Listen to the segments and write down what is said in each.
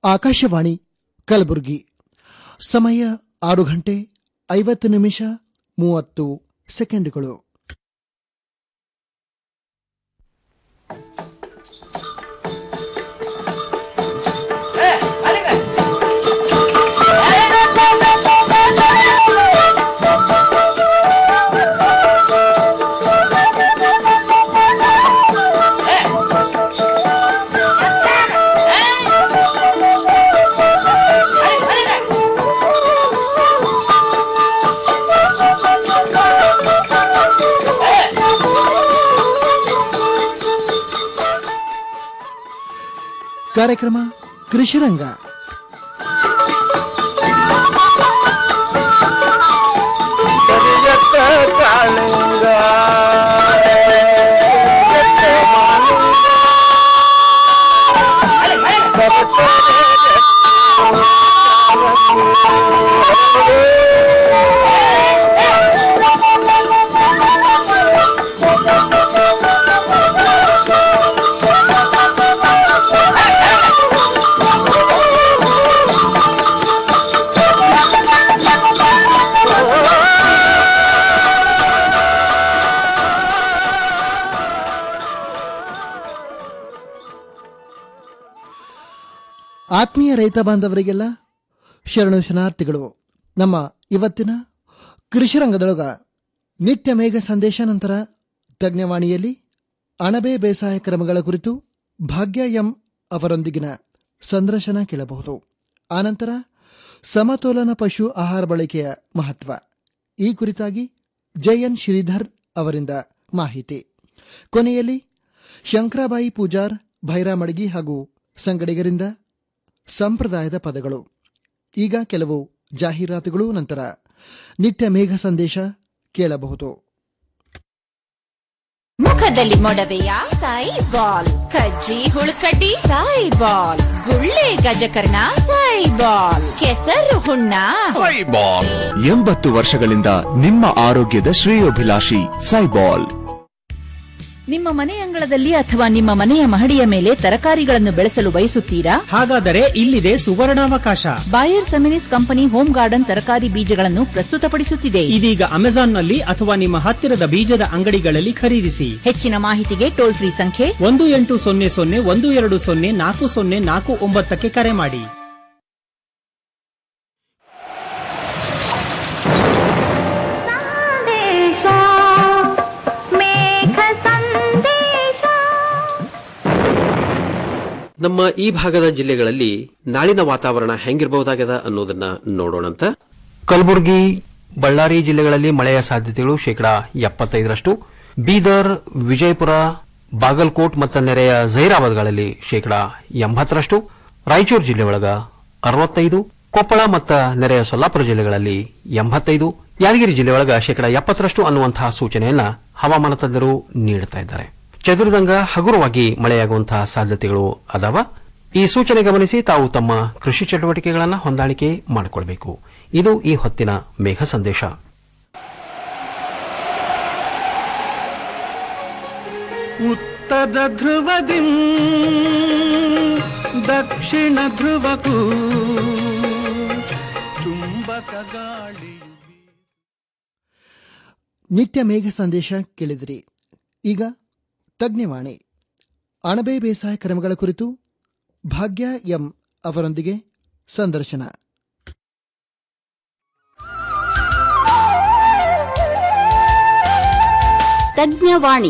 ಆಕಾಶವಾಣಿ ಕಲಬುರಗಿ ಸಮಯ ಆರು ಗಂಟೆ ಐವತ್ತು ನಿಮಿಷ ಮೂವತ್ತು ಸೆಕೆಂಡುಗಳು ಕಾರ್ಯಕ್ರಮ ಕೃಷಿರಂಗ ಕರಿಯತ್ತ ಕಾಳಿಂಗ ಆತ್ಮೀಯ ರೈತ ಬಾಂಧವರಿಗೆಲ್ಲ ಶರಣು ಶರಣಾರ್ಥಿಗಳು ನಮ್ಮ ಇವತ್ತಿನ ಕೃಷಿರಂಗದೊಳಗ ನಿತ್ಯ ಮೇಘ ಸಂದೇಶ ನಂತರ ತಜ್ಞವಾಣಿಯಲ್ಲಿ ಅಣಬೆ ಬೇಸಾಯ ಕ್ರಮಗಳ ಕುರಿತು ಭಾಗ್ಯ ಎಂ ಅವರೊಂದಿಗಿನ ಸಂದರ್ಶನ ಕೇಳಬಹುದು ಆನಂತರ ಸಮತೋಲನ ಪಶು ಆಹಾರ ಬಳಕೆಯ ಮಹತ್ವ ಈ ಕುರಿತಾಗಿ ಜಯನ್ ಶ್ರೀಧರ್ ಅವರಿಂದ ಮಾಹಿತಿ ಕೊನೆಯಲ್ಲಿ ಶಂಕರಾಬಾಯಿ ಪೂಜಾರ್ ಭೈರಾಮಡಗಿ ಹಾಗೂ ಸಂಗಡಿಗರಿಂದ ಸಂಪ್ರದಾಯದ ಪದಗಳು ಈಗ ಕೆಲವು ಜಾಹೀರಾತುಗಳು ನಂತರ ನಿತ್ಯ ಮೇಘ ಸಂದೇಶ ಕೇಳಬಹುದು ಮುಖದಲ್ಲಿ ಮೊಡವೆಯ ಸಾಯಿ ಬಾಲ್ ಕಜ್ಜಿ ಹುಳುಕಡ್ಡಿ ಸಾಯಿ ಬಾಲ್ ಗುಳ್ಳೆ ಗಜಕರ್ಣ ಸಾಯಿ ಬಾಲ್ ಕೆಸರು ಹುಣ್ಣ ಸೈಬಾಲ್ ಎಂಬತ್ತು ವರ್ಷಗಳಿಂದ ನಿಮ್ಮ ಆರೋಗ್ಯದ ಶ್ರೇಯೋಭಿಲಾಷಿ ಸೈಬಾಲ್ ನಿಮ್ಮ ಮನೆ ಅಂಗಳದಲ್ಲಿ ಅಥವಾ ನಿಮ್ಮ ಮನೆಯ ಮಹಡಿಯ ಮೇಲೆ ತರಕಾರಿಗಳನ್ನು ಬೆಳೆಸಲು ಬಯಸುತ್ತೀರಾ ಹಾಗಾದರೆ ಇಲ್ಲಿದೆ ಸುವರ್ಣಾವಕಾಶ Bayer Seminis company home garden ತರಕಾರಿ ಬೀಜಗಳನ್ನು ಪ್ರಸ್ತುತಪಡಿಸುತ್ತಿದೆ ಇದೀಗ ಅಮೆಜಾನ್ನಲ್ಲಿ ಅಥವಾ ನಿಮ್ಮ ಹತ್ತಿರದ ಬೀಜದ ಅಂಗಡಿಗಳಲ್ಲಿ ಖರೀದಿಸಿ ಹೆಚ್ಚಿನ ಮಾಹಿತಿಗೆ ಟೋಲ್ ಫ್ರೀ ಸಂಖ್ಯೆ ಒಂದು ಎಂಟು ಸೊನ್ನೆ ಸೊನ್ನೆ ಒಂದು ಎರಡು ಸೊನ್ನೆ ನಾಲ್ಕು ಸೊನ್ನೆ ನಾಲ್ಕು ಒಂಬತ್ತಕ್ಕೆ ಕರೆ ಮಾಡಿ ನಮ್ಮ ಈ ಭಾಗದ ಜಿಲ್ಲೆಗಳಲ್ಲಿ ನಾಳಿನ ವಾತಾವರಣ ಹೆಂಗಿರಬಹುದಾಗದ ಅನ್ನೋದನ್ನ ನೋಡೋಣಂತ ಕಲಬುರಗಿ ಬಳ್ಳಾರಿ ಜಿಲ್ಲೆಗಳಲ್ಲಿ ಮಳೆಯ ಸಾಧ್ಯತೆಗಳು ಶೇಕಡಾ ಎಪ್ಪತ್ತೈದರಷ್ಟು ಬೀದರ್ ವಿಜಯಪುರ ಬಾಗಲಕೋಟ್ ಮತ್ತು ನೆರೆಯ ಜೈರಾಬಾದ್ಗಳಲ್ಲಿ ಶೇಕಡಾ ಎಂಬತ್ತರಷ್ಟು ರಾಯಚೂರು ಜಿಲ್ಲೆ ಒಳಗ ಅರವತ್ತೈದು ಕೊಪ್ಪಳ ಮತ್ತು ನೆರೆಯ ಸೊಲ್ಲಾಪುರ ಜಿಲ್ಲೆಗಳಲ್ಲಿ ಎಂಬತ್ತೈದು ಯಾದಗಿರಿ ಜಿಲ್ಲೆ ಒಳಗ ಶೇಕಡಾ ಎಪ್ಪತ್ತರಷ್ಟು ಅನ್ನುವಂತಹ ಸೂಚನೆಯನ್ನ ಹವಾಮಾನ ತಜ್ಞರು ನೀಡುತ್ತಾ ಇದ್ದಾರೆ ಚದುರಿದಂಗ ಹಗುರವಾಗಿ ಮಳೆಯಾಗುವಂತಹ ಸಾಧ್ಯತೆಗಳು ಅದಾವ ಈ ಸೂಚನೆ ಗಮನಿಸಿ ತಾವು ತಮ್ಮ ಕೃಷಿ ಚಟುವಟಿಕೆಗಳನ್ನು ಹೊಂದಾಣಿಕೆ ಮಾಡಿಕೊಳ್ಬೇಕು ಇದು ಈ ಹೊತ್ತಿನ ಮೇಘ ಸಂದೇಶ ಉತ್ತರ ಧ್ರುವದಿ ದಕ್ಷಿಣ ಧ್ರುವಕ್ಕೂ ಚುಂಬಕ ಗಾಳಿಯು ನಿತ್ಯ ಮೇಘ ಸಂದೇಶ ಕೇಳಿದಿರಿ ಈಗ ತಜ್ಞವಾಣಿ ಅಣಬೆ ಬೇಸಾಯ ಕ್ರಮಗಳ ಕುರಿತು ಭಾಗ್ಯ ಎಂ ಅವರೊಂದಿಗೆ ಸಂದರ್ಶನ ತಜ್ಞವಾಣಿ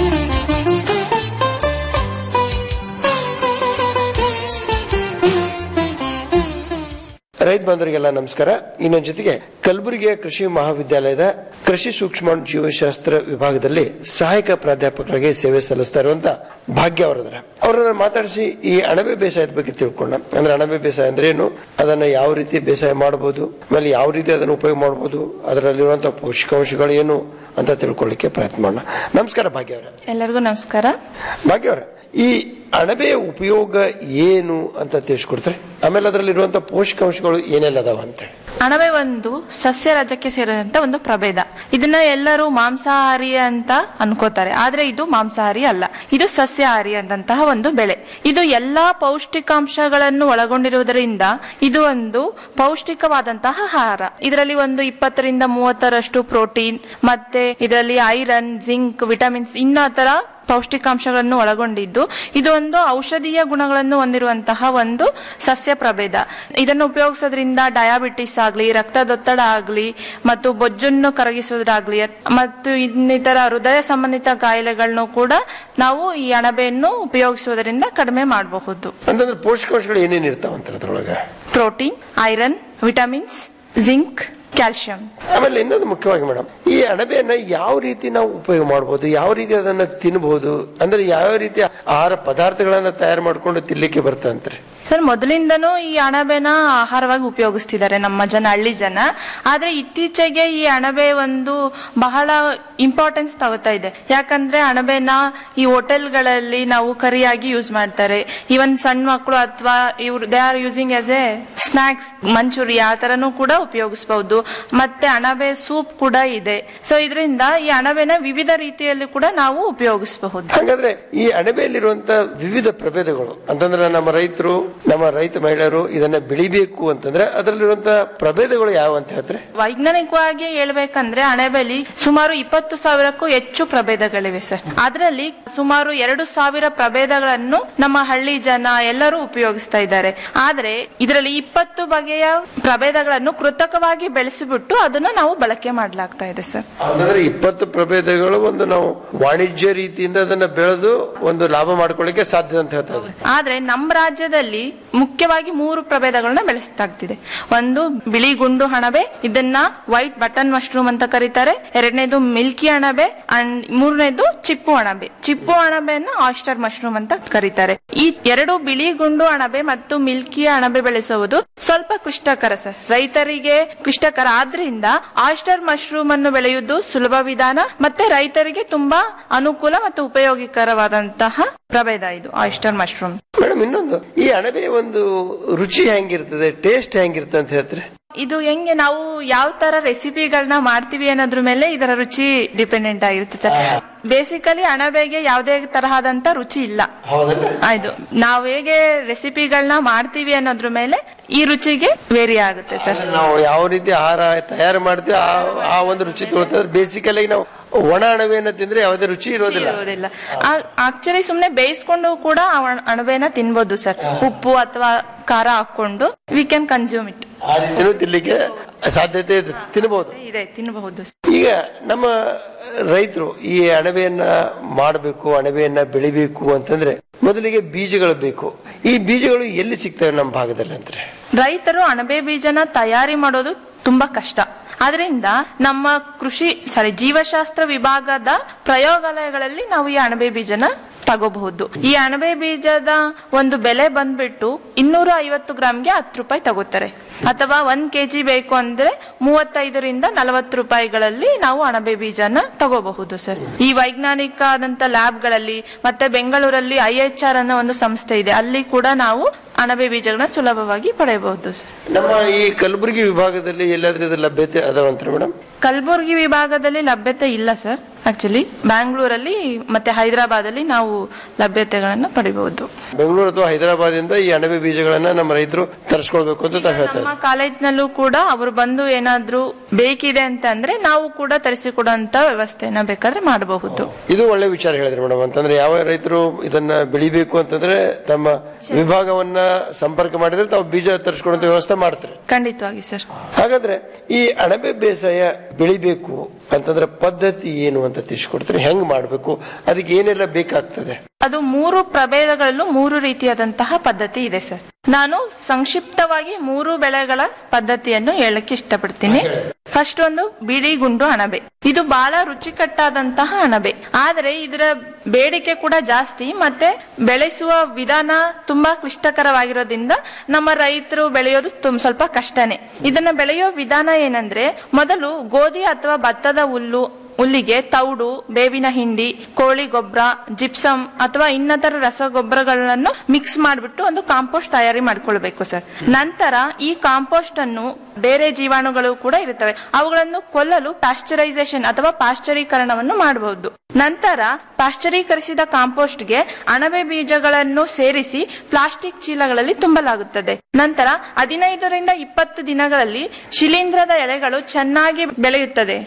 ರೈತ ಬಂಧುರಿಗೆಲ್ಲ ನಮಸ್ಕಾರ ಇನ್ನು ಜೊತೆಗೆ ಕಲಬುರಗಿಯ ಕೃಷಿ ಮಹಾವಿದ್ಯಾಲಯದ ಕೃಷಿ ಸೂಕ್ಷ್ಮ ಜೀವಶಾಸ್ತ್ರ ವಿಭಾಗದಲ್ಲಿ ಸಹಾಯಕ ಪ್ರಾಧ್ಯಾಪಕರಾಗಿ ಸೇವೆ ಸಲ್ಲಿಸ್ತಾ ಇರುವಂತ ಭಾಗ್ಯ ಅವರದ್ರ ಅವರನ್ನ ಮಾತಾಡಿಸಿ ಈ ಅಣಬೆ ಬೇಸಾಯದ ಬಗ್ಗೆ ತಿಳ್ಕೊಂಡ ಅಂದ್ರೆ ಅಣಬೆ ಬೇಸಾಯ ಅಂದ್ರೆ ಏನು ಅದನ್ನ ಯಾವ ರೀತಿ ಬೇಸಾಯ ಮಾಡಬಹುದು ಆಮೇಲೆ ಯಾವ ರೀತಿ ಅದನ್ನು ಉಪಯೋಗ ಮಾಡಬಹುದು ಅದರಲ್ಲಿರುವಂತಹ ಪೋಷಕಾಂಶಗಳು ಏನು ಅಂತ ತಿಳ್ಕೊಳ್ಳಿಕ್ಕೆ ಪ್ರಯತ್ನ ಮಾಡೋಣ ನಮಸ್ಕಾರ ಭಾಗ್ಯ ಅವರ ಎಲ್ಲರಿಗೂ ನಮಸ್ಕಾರ ಭಾಗ್ಯ ಅವರ ಈ ಅಣಬೆಯ ಉಪಯೋಗ ಏನು ಅಂತ ತಿಳಿಸ್ಕೊಡ್ತಾರೆ ಆಮೇಲೆ ಅದರಲ್ಲಿರುವಂತಹ ಪೋಷಕಾಂಶಗಳು ಏನೆಲ್ಲ ಅದಾವ ಅಂತೇಳಿ ಅಣಬೆ ಒಂದು ಸಸ್ಯ ರಾಜ್ಯಕ್ಕೆ ಸೇರಿದಂತ ಒಂದು ಪ್ರಭೇದ ಇದನ್ನ ಎಲ್ಲರೂ ಮಾಂಸಾಹಾರಿ ಅಂತ ಅನ್ಕೋತಾರೆ ಆದ್ರೆ ಇದು ಮಾಂಸಾಹಾರಿ ಅಲ್ಲ ಇದು ಸಸ್ಯಾಹಾರಿ ಆದಂತಹ ಒಂದು ಬೆಳೆ ಇದು ಎಲ್ಲಾ ಪೌಷ್ಟಿಕಾಂಶಗಳನ್ನು ಒಳಗೊಂಡಿರುವುದರಿಂದ ಇದು ಒಂದು ಪೌಷ್ಟಿಕವಾದಂತಹ ಆಹಾರ ಇದರಲ್ಲಿ ಒಂದು ಇಪ್ಪತ್ತರಿಂದ ಮೂವತ್ತರಷ್ಟು ಪ್ರೋಟೀನ್ ಮತ್ತೆ ಇದರಲ್ಲಿ ಐರನ್ ಜಿಂಕ್ ವಿಟಮಿನ್ಸ್ ಇನ್ನತರ ಪೌಷ್ಟಿಕಾಂಶಗಳನ್ನು ಒಳಗೊಂಡಿದ್ದು ಇದು ಒಂದು ಔಷಧೀಯ ಗುಣಗಳನ್ನು ಹೊಂದಿರುವಂತಹ ಒಂದು ಸಸ್ಯ ಪ್ರಭೇದ ಇದನ್ನು ಉಪಯೋಗಿಸೋದ್ರಿಂದ ಡಯಾಬಿಟಿಸ್ ಆಗ್ಲಿ ರಕ್ತದೊತ್ತಡ ಆಗ್ಲಿ ಮತ್ತು ಬೊಜ್ಜನ್ನು ಕರಗಿಸೋದಾಗ್ಲಿ ಮತ್ತು ಇನ್ನಿತರ ಹೃದಯ ಸಂಬಂಧಿತ ಕಾಯಿಲೆಗಳನ್ನು ಕೂಡ ನಾವು ಈ ಅಣಬೆಯನ್ನು ಉಪಯೋಗಿಸುವುದರಿಂದ ಕಡಿಮೆ ಮಾಡಬಹುದು ಅಂತಂದ್ರೆ ಪೋಷಕಾಂಶಗಳು ಏನೇನು ಇರ್ತಾವಂತ ಅದ್ರೊಳಗೆ protein iron vitamins zinc calcium ಆಮೇಲೆ ಇನ್ನೊಂದು ಮುಖ್ಯವಾಗಿ ಮೇಡಮ್ ಈ ಅಣಬೆಯನ್ನ ಯಾವ ರೀತಿ ನಾವು ಉಪಯೋಗ ಮಾಡಬಹುದು ಯಾವ ರೀತಿ ಅದನ್ನ ತಿನ್ನಬಹುದು ಅಂದ್ರೆ ಯಾವ ರೀತಿ ಆಹಾರ ಪದಾರ್ಥಗಳನ್ನ ತಯಾರು ಮಾಡ್ಕೊಂಡು ತಿನ್ಲಿಕ್ಕೆ ಬರ್ತಂತ್ರಿ ಸರ್ ಮೊದಲಿಂದನೂ ಈ ಅಣಬೆನ ಆಹಾರವಾಗಿ ಉಪಯೋಗಿಸ್ತಿದ್ದಾರೆ ನಮ್ಮ ಜನ ಹಳ್ಳಿ ಜನ ಆದ್ರೆ ಇತ್ತೀಚೆಗೆ ಈ ಅಣಬೆ ಒಂದು ಬಹಳ ಇಂಪಾರ್ಟೆನ್ಸ್ ತಗೋತಾ ಇದೆ ಯಾಕಂದ್ರೆ ಅಣಬೆನ ಈ ಹೋಟೆಲ್ಗಳಲ್ಲಿ ನಾವು ಕರಿಯಾಗಿ ಯೂಸ್ ಮಾಡ್ತಾರೆ ಇವನ್ ಸಣ್ಣ ಮಕ್ಕಳು ಅಥವಾ ಇವ್ರು they are using as a snacks ಮಂಚೂರಿ ಆ ತರನು ಕೂಡ ಉಪಯೋಗಿಸಬಹುದು ಮತ್ತೆ ಅಣಬೆ ಸೂಪ್ ಕೂಡ ಇದೆ ಸೊ ಇದರಿಂದ ಈ ಅಣಬೆನ ವಿವಿಧ ರೀತಿಯಲ್ಲಿ ಕೂಡ ನಾವು ಉಪಯೋಗಿಸಬಹುದು ಹಾಗಾದ್ರೆ ಈ ಅಣಬೆಯಲ್ಲಿರುವಂತ ವಿವಿಧ ಪ್ರಭೇದಗಳು ಅಂತಂದ್ರೆ ನಮ್ಮ ರೈತರು ನಮ್ಮ ರೈತ ಮಹಿಳೆಯರು ಇದನ್ನ ಬೆಳಿಬೇಕು ಅಂತಂದ್ರೆ ಅದರಲ್ಲಿರುವಂತ ಪ್ರಭೇದಗಳು ಯಾವ ಅಂತ ಹೇಳ್ತಾರೆ ವೈಜ್ಞಾನಿಕವಾಗಿ ಹೇಳ್ಬೇಕಂದ್ರೆ ಅಣೆಬೆಲಿ ಸುಮಾರು ಇಪ್ಪತ್ತು ಸಾವಿರಕ್ಕೂ ಹೆಚ್ಚು ಪ್ರಭೇದಗಳಿವೆ ಸರ್ ಅದರಲ್ಲಿ ಸುಮಾರು ಎರಡು ಸಾವಿರ ಪ್ರಭೇದಗಳನ್ನು ನಮ್ಮ ಹಳ್ಳಿ ಜನ ಎಲ್ಲರೂ ಉಪಯೋಗಿಸ್ತಾ ಇದ್ದಾರೆ ಆದ್ರೆ ಇದರಲ್ಲಿ ಇಪ್ಪತ್ತು ಬಗೆಯ ಪ್ರಭೇದಗಳನ್ನು ಕೃತಕವಾಗಿ ಬೆಳೆಸಿಬಿಟ್ಟು ಅದನ್ನು ನಾವು ಬಳಕೆ ಮಾಡಲಾಗ್ತಾ ಇದೆ ಸರ್ ಅಂತಂದ್ರೆ ಇಪ್ಪತ್ತು ಪ್ರಭೇದಗಳು ಒಂದು ನಾವು ವಾಣಿಜ್ಯ ರೀತಿಯಿಂದ ಅದನ್ನ ಬೆಳೆದು ಒಂದು ಲಾಭ ಮಾಡ್ಕೊಳ್ಳಿಕ್ಕೆ ಸಾಧ್ಯ ಅಂತ ಹೇಳ್ತಾ ಇದ್ದಾರೆ ಆದ್ರೆ ನಮ್ಮ ರಾಜ್ಯದಲ್ಲಿ ಮುಖ್ಯವಾಗಿ ಮೂರು ಪ್ರಭೇದಗಳನ್ನ ಬೆಳೆಸಲಾಗ್ತಿದೆ ಒಂದು ಬಿಳಿ ಗುಂಡು ಅಣಬೆ ಇದನ್ನ ವೈಟ್ ಬಟನ್ ಮಶ್ರೂಮ್ ಅಂತ ಕರೀತಾರೆ ಎರಡನೇದು ಮಿಲ್ಕಿ ಅಣಬೆ ಅಂಡ್ ಮೂರನೇದು ಚಿಪ್ಪು ಅಣಬೆ ಚಿಪ್ಪು ಅಣಬೆಯನ್ನ ಆಯಿಸ್ಟರ್ ಮಶ್ರೂಮ್ ಅಂತ ಕರೀತಾರೆ ಈ ಎರಡು ಬಿಳಿ ಗುಂಡು ಅಣಬೆ ಮತ್ತು ಮಿಲ್ಕಿ ಅಣಬೆ ಬೆಳೆಸುವುದು ಸ್ವಲ್ಪ ಕ್ಲಿಷ್ಟಕರ ಸರ್ ರೈತರಿಗೆ ಕ್ಲಿಷ್ಟಕರ ಆದ್ರಿಂದ ಆಯಿಸ್ಟರ್ ಮಶ್ರೂಮ್ ಅನ್ನು ಬೆಳೆಯುವುದು ಸುಲಭ ವಿಧಾನ ಮತ್ತೆ ರೈತರಿಗೆ ತುಂಬಾ ಅನುಕೂಲ ಮತ್ತು ಉಪಯೋಗಕರವಾದಂತಹ ಪ್ರಭೇದ ಇದು ಆಯಿಸ್ಟರ್ ಮಶ್ರೂಮ್ ಮೇಡಮ್ ಇನ್ನೊಂದು ಈ ಅಣಬೆ ಒಂದು ರುಚಿ ಹೆಂಗಿರ್ತದೆ ಟೇಸ್ಟ್ ಹೆಂಗಿರ್ತದೆ ಅಂತ ಹೇಳ್ತಾರೆ ಇದು ಹೆಂಗೆ ನಾವು ಯಾವ ತರ ರೆಸಿಪಿಗಳನ್ನ ಮಾಡ್ತೀವಿ ಅನ್ನೋದ್ರ ಮೇಲೆ ಇದರ ರುಚಿ ಡಿಪೆಂಡೆಂಟ್ ಆಗಿರುತ್ತೆ ಸರ್ ಬೇಸಿಕಲಿ ಅಣಬೆಗೆ ಯಾವುದೇ ತರಹದಂತ ರುಚಿ ಇಲ್ಲ ಆಯ್ತು ನಾವು ಹೇಗೆ ರೆಸಿಪಿಗಳನ್ನ ಮಾಡ್ತೀವಿ ಅನ್ನೋದ್ರ ಮೇಲೆ ಈ ರುಚಿಗೆ ವೇರಿ ಆಗುತ್ತೆ ಸರ್ ನಾವು ಯಾವ ರೀತಿ ಆಹಾರ ತಯಾರು ಮಾಡ್ತೀವಿ ಆ- ಆ ಒಂದು ರುಚಿ ತೊಗೊಳ್ತಾರೆ ಬೇಸಿಕಲ್ ಆಗಿ ನಾವು ಒಣ ಅಣಬೆಯನ್ನ ತಿಂದ್ರೆ ಯಾವುದೇ ರುಚಿ ಇರೋದಿಲ್ಲ ಇರೋದಿಲ್ಲ ಆಕ್ಚುಲಿ ಸುಮ್ನೆ ಬೇಯಿಸ್ಕೊಂಡು ಕೂಡ ಆ ಅಣ- ಅಣಬೆನ ತಿನ್ಬೋದು ಸರ್ ಉಪ್ಪು ಅಥವಾ ಖಾರ ಹಾಕೊಂಡು ವಿ ಕ್ಯಾನ್ ಕನ್ಸ್ಯೂಮ್ ಇಟ್ ಆ ರೀತಿನೂ ತಿನ್ಲಿಕ್ಕೆ ಸಾಧ್ಯತೆ ಇದೆ ತಿನ್ನಬಹುದು ಇದೆ ತಿನ್ನಬಹುದು ಈಗ ನಮ್ಮ ರೈತರು ಈ ಅಣಬೆಯನ್ನ ಮಾಡಬೇಕು ಅಣಬೆಯನ್ನ ಬೆಳಿಬೇಕು ಅಂತಂದ್ರೆ ಮೊದಲಿಗೆ ಬೀಜಗಳು ಬೇಕು ಈ ಬೀಜಗಳು ಎಲ್ಲಿ ಸಿಗ್ತವೆ ನಮ್ಮ ಭಾಗದಲ್ಲಿ ಅಂದ್ರೆ ರೈತರು ಅಣಬೆ ಬೀಜನ ತಯಾರಿ ಮಾಡೋದು ತುಂಬಾ ಕಷ್ಟ ಆದ್ರಿಂದ ನಮ್ಮ ಕೃಷಿ ಸಾರಿ ಜೀವಶಾಸ್ತ್ರ ವಿಭಾಗದ ಪ್ರಯೋಗಾಲಯಗಳಲ್ಲಿ ನಾವು ಈ ಅಣಬೆ ಬೀಜನ ತಗೋಬಹುದು ಈ ಅಣಬೆ ಬೀಜದ ಒಂದು ಬೆಲೆ ಬಂದ್ಬಿಟ್ಟು ಇನ್ನೂರ ಐವತ್ತು ಗ್ರಾಮ್ಗೆ ಹತ್ತು ರೂಪಾಯಿ ತಗೋತಾರೆ ಅಥವಾ ಒಂದ್ ಕೆಜಿ ಬೇಕು ಅಂದ್ರೆ ಮೂವತ್ತೈದರಿಂದ ನಲವತ್ತು ರೂಪಾಯಿಗಳಲ್ಲಿ ನಾವು ಅಣಬೆ ಬೀಜನ ತಗೋಬಹುದು ಸರ್ ಈ ವೈಜ್ಞಾನಿಕ ಆದಂತ ಲ್ಯಾಬ್ಗಳಲ್ಲಿ ಮತ್ತೆ ಬೆಂಗಳೂರಲ್ಲಿ ಐ ಎಚ್ ಆರ್ ಅನ್ನೋ ಒಂದು ಸಂಸ್ಥೆ ಇದೆ ಅಲ್ಲಿ ಕೂಡ ನಾವು ಅಣಬೆ ಬೀಜಗಳನ್ನ ಸುಲಭವಾಗಿ ಪಡೆಯಬಹುದು ಸರ್ ನಮ್ಮ ಈ ಕಲಬುರಗಿ ವಿಭಾಗದಲ್ಲಿ ಎಲ್ಲಾದ್ರೂ ಇದು ಲಭ್ಯತೆ ಅದಾವಂತ ಮೇಡಮ್ ಕಲಬುರಗಿ ವಿಭಾಗದಲ್ಲಿ ಲಭ್ಯತೆ ಇಲ್ಲ ಸರ್ ಆಕ್ಚುಲಿ ಬ್ಯಾಂಗ್ಳೂರಲ್ಲಿ ಮತ್ತೆ ಹೈದರಾಬಾದ್ ಅಲ್ಲಿ ನಾವು ಲಭ್ಯತೆಗಳನ್ನ ಪಡಿಬಹುದು ಬೆಂಗಳೂರು ಅಥವಾ ಹೈದರಾಬಾದ್ ಇಂದ ಈ ಅಣಬೆ ಬೀಜಗಳನ್ನ ನಮ್ಮ ರೈತರು ತರಿಸ್ಕೊಳ್ಬೇಕು ಅಂತ ತಾವು ಹೇಳ್ತಾ ನಮ್ಮ ಕಾಲೇಜ್ನಲ್ಲೂ ಕೂಡ ಅವರು ಬಂದು ಏನಾದ್ರೂ ಬೇಕಿದೆ ಅಂತ ಅಂದ್ರೆ ನಾವು ಕೂಡ ತರಿಸಿಕೊಡುವಂತ ವ್ಯವಸ್ಥೆನ ಬೇಕಾದ್ರೆ ಮಾಡಬಹುದು ಇದು ಒಳ್ಳೆ ವಿಚಾರ ಹೇಳಿದ್ರಿ ಮೇಡಮ್ ಅಂತಂದ್ರೆ ಯಾವ ರೈತರು ಇದನ್ನ ಬೆಳಿಬೇಕು ಅಂತಂದ್ರೆ ತಮ್ಮ ವಿಭಾಗವನ್ನ ಸಂಪರ್ಕ ಮಾಡಿದ್ರೆ ತಾವು ಬೀಜ ತರಿಸ್ಕೊಡುವಂತ ವ್ಯವಸ್ಥೆ ಮಾಡ್ತಾರೆ ಖಂಡಿತವಾಗಿ ಸರ್ ಹಾಗಾದ್ರೆ ಈ ಅಣಬೆ ಬೇಸಾಯ ಬೆಳಿಬೇಕು ಅಂತಂದ್ರೆ ಪದ್ಧತಿ ಏನು ಅಂತ ತಿಳಿಸ್ಕೊಡ್ತಾರೆ ಹೆಂಗ್ ಮಾಡ್ಬೇಕು ಅದಕ್ಕೆ ಏನೆಲ್ಲ ಬೇಕಾಗ್ತದೆ ಅದು ಮೂರು ಪ್ರಭೇದಗಳಲ್ಲೂ ಮೂರು ರೀತಿಯಾದಂತಹ ಪದ್ಧತಿ ಇದೆ ಸರ್ ನಾನು ಸಂಕ್ಷಿಪ್ತವಾಗಿ ಮೂರು ಬೆಳೆಗಳ ಪದ್ಧತಿಯನ್ನು ಹೇಳಕ್ಕೆ ಇಷ್ಟಪಡ್ತೀನಿ ಫಸ್ಟ್ ಒಂದು ಬಿಳಿ ಗುಂಡು ಅಣಬೆ ಇದು ಬಹಳ ರುಚಿಕಟ್ಟಾದಂತಹ ಅಣಬೆ ಆದ್ರೆ ಇದರ ಬೇಡಿಕೆ ಕೂಡ ಜಾಸ್ತಿ ಮತ್ತೆ ಬೆಳೆಸುವ ವಿಧಾನ ತುಂಬಾ ಕ್ಲಿಷ್ಟಕರವಾಗಿರೋದ್ರಿಂದ ನಮ್ಮ ರೈತರು ಬೆಳೆಯೋದು ತುಂಬ ಸ್ವಲ್ಪ ಕಷ್ಟನೇ ಇದನ್ನ ಬೆಳೆಯೋ ವಿಧಾನ ಏನಂದ್ರೆ ಮೊದಲು ಗೋಧಿ ಅಥವಾ ಭತ್ತದ ಹುಲ್ಲು ಹುಲ್ಲಿಗೆ ತೌಡು ಬೇವಿನ ಹಿಂಡಿ ಕೋಳಿ ಗೊಬ್ಬರ ಜಿಪ್ಸಮ್ ಅಥವಾ ಇನ್ನಿತರ ರಸಗೊಬ್ಬರಗಳನ್ನು ಮಿಕ್ಸ್ ಮಾಡಿಬಿಟ್ಟು ಒಂದು ಕಾಂಪೋಸ್ಟ್ ತಯಾರಿ ಮಾಡ್ಕೊಳ್ಬೇಕು ಸರ್ ನಂತರ ಈ ಕಾಂಪೋಸ್ಟ್ ಅನ್ನು ಬೇರೆ ಜೀವಾಣುಗಳು ಕೂಡ ಇರುತ್ತವೆ ಅವುಗಳನ್ನು ಕೊಲ್ಲಲು ಪ್ಯಾಸ್ಚರೈಸೇಷನ್ ಅಥವಾ ಪಾಶ್ಚರೀಕರಣವನ್ನು ಮಾಡಬಹುದು ನಂತರ ಪಾಶ್ಚರೀಕರಿಸಿದ ಕಾಂಪೋಸ್ಟ್ಗೆ ಅಣಬೆ ಬೀಜಗಳನ್ನು ಸೇರಿಸಿ ಪ್ಲಾಸ್ಟಿಕ್ ಚೀಲಗಳಲ್ಲಿ ತುಂಬಲಾಗುತ್ತದೆ ನಂತರ ಹದಿನೈದರಿಂದ ಇಪ್ಪತ್ತು ದಿನಗಳಲ್ಲಿ ಶಿಲೀಂಧ್ರದ ಎಲೆಗಳು ಚೆನ್ನಾಗಿ ಬೆಳೆಯುತ್ತದೆ